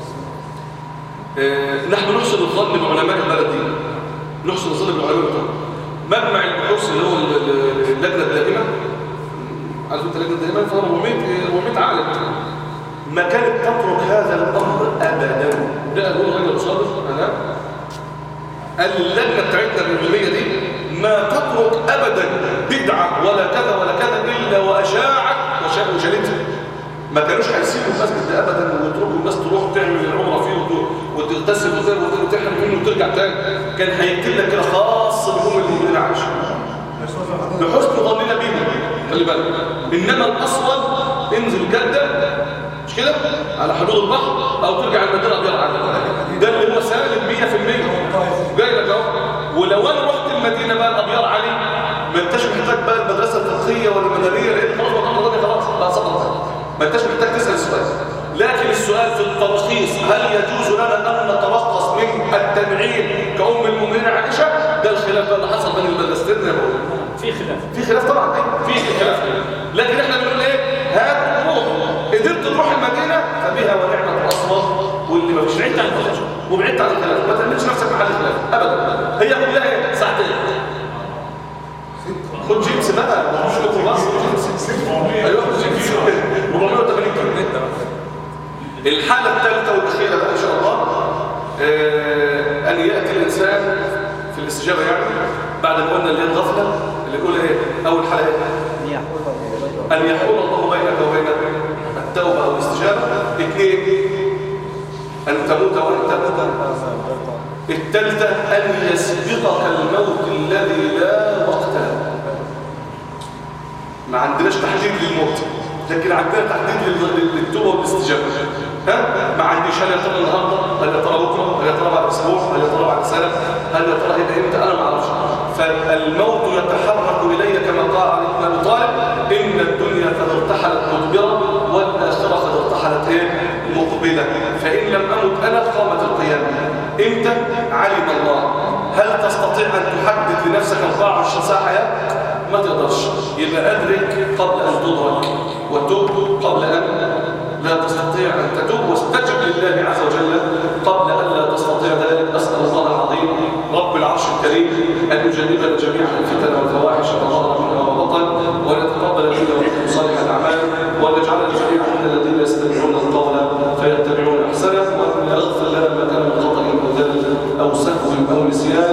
آه، نحن نحسن الظن بعلماء البلد دي نحسن الظن بعلماء البلد مجمع البحوث اللي هو ال- ال- اللجنة الدائمة عارف انت اللجنة الدائمة فيها 400 400 عالم ما كانت تترك هذا الأمر أبدا ده قالوا الراجل صادق أنا قال اللجنة بتاعتنا العلمية دي ما تترك أبدا بدعة ولا كذا ولا كذا إلا وأشاعت وشاء وشالتها ما كانوش هيسيبوا المسجد ده أبدا ويتركوا الناس تروح تعمل العمرة فيه وت- وتغتسل وت- وتحرم منه وترجع تاني كان هيكتب لك كده خاص بهم المؤمنين عايشة لحسن ظننا بيهم خلي بالك إنما الأصل انزل جدة مش كده على حدود البحر أو ترجع المدينة أبيض على ده اللي هو سالم 100% جاي لك اهو ولو انا رحت المدينه بقى الابيار علي ما انتش محتاج بقى المدرسه الفقهيه ولا المدنيه لان خلاص بقى الدنيا خلاص بقى سقطت ما انتش محتاج تسال السؤال لكن السؤال في الترخيص هل يجوز لنا ان نترخص من التنعيم كأم المؤمنين عائشه ده الخلاف بقى اللي حصل بين المدرستين زي ما بقول في خلاف في خلاف طبعا أيوة، في خلاف لكن احنا بنقول ايه هات روح قدرت تروح المدينه فبها ونعمه اصلا واللي ما فيش بعدت عن الخلاف. وبعدت عن الخلاف ما تعملش نفسك محل خلاف ابدا هي كلها ايه ساعتين خد جيمس بقى مش ميكروباص خد جيمس ايوه خد جيمس 480 كيلو الحاله الثالثه والاخيره بقى ان شاء الله آه، ان ياتي الانسان في الاستجابه يعني بعد ما قلنا اللي هي الغفله اللي يقول ايه اول حاجه ايه أن يحول الله بينك وبين التوبة أو الاستجابة اثنين أن تموت وأنت الثالثة أن يسبقك الموت الذي لا وقت له ما عندناش تحديد للموت لكن عندنا تحديد لل- للتوبة والاستجابة ها؟ ما عنديش هل يا ترى النهارده هل يا ترى بكره هل يا ترى بعد اسبوع هل يا ترى بعد سنه هل يا ترى هيبقى امتى انا ما اعرفش فالموت يتحرك الي كما قال علي بن ابي طالب ان الدنيا قد ارتحلت مدبره والاخره قد ارتحلت ايه مقبله فان لم امت انا قامت القيامه امتى علم الله هل تستطيع ان تحدد لنفسك 24 ساعه حياه ما تقدرش يبقى أدرك قبل أن تدرك وتوب قبل أن لا تستطيع أن تتوب واستجب لله عز وجل قبل أن لا تستطيع ذلك أسأل الله العظيم رب العرش الكريم أن يجنبنا جميعا الفتن والفواحش ما ظهر منها وبطن وأن يتقبل منا ومنكم صالح الأعمال وأن يجعلنا جميعا من الذين يستمعون القول فيتبعون أحسنه وأن يغفر لنا ما كان من خطأ أو ذل أو سهو أو نسيان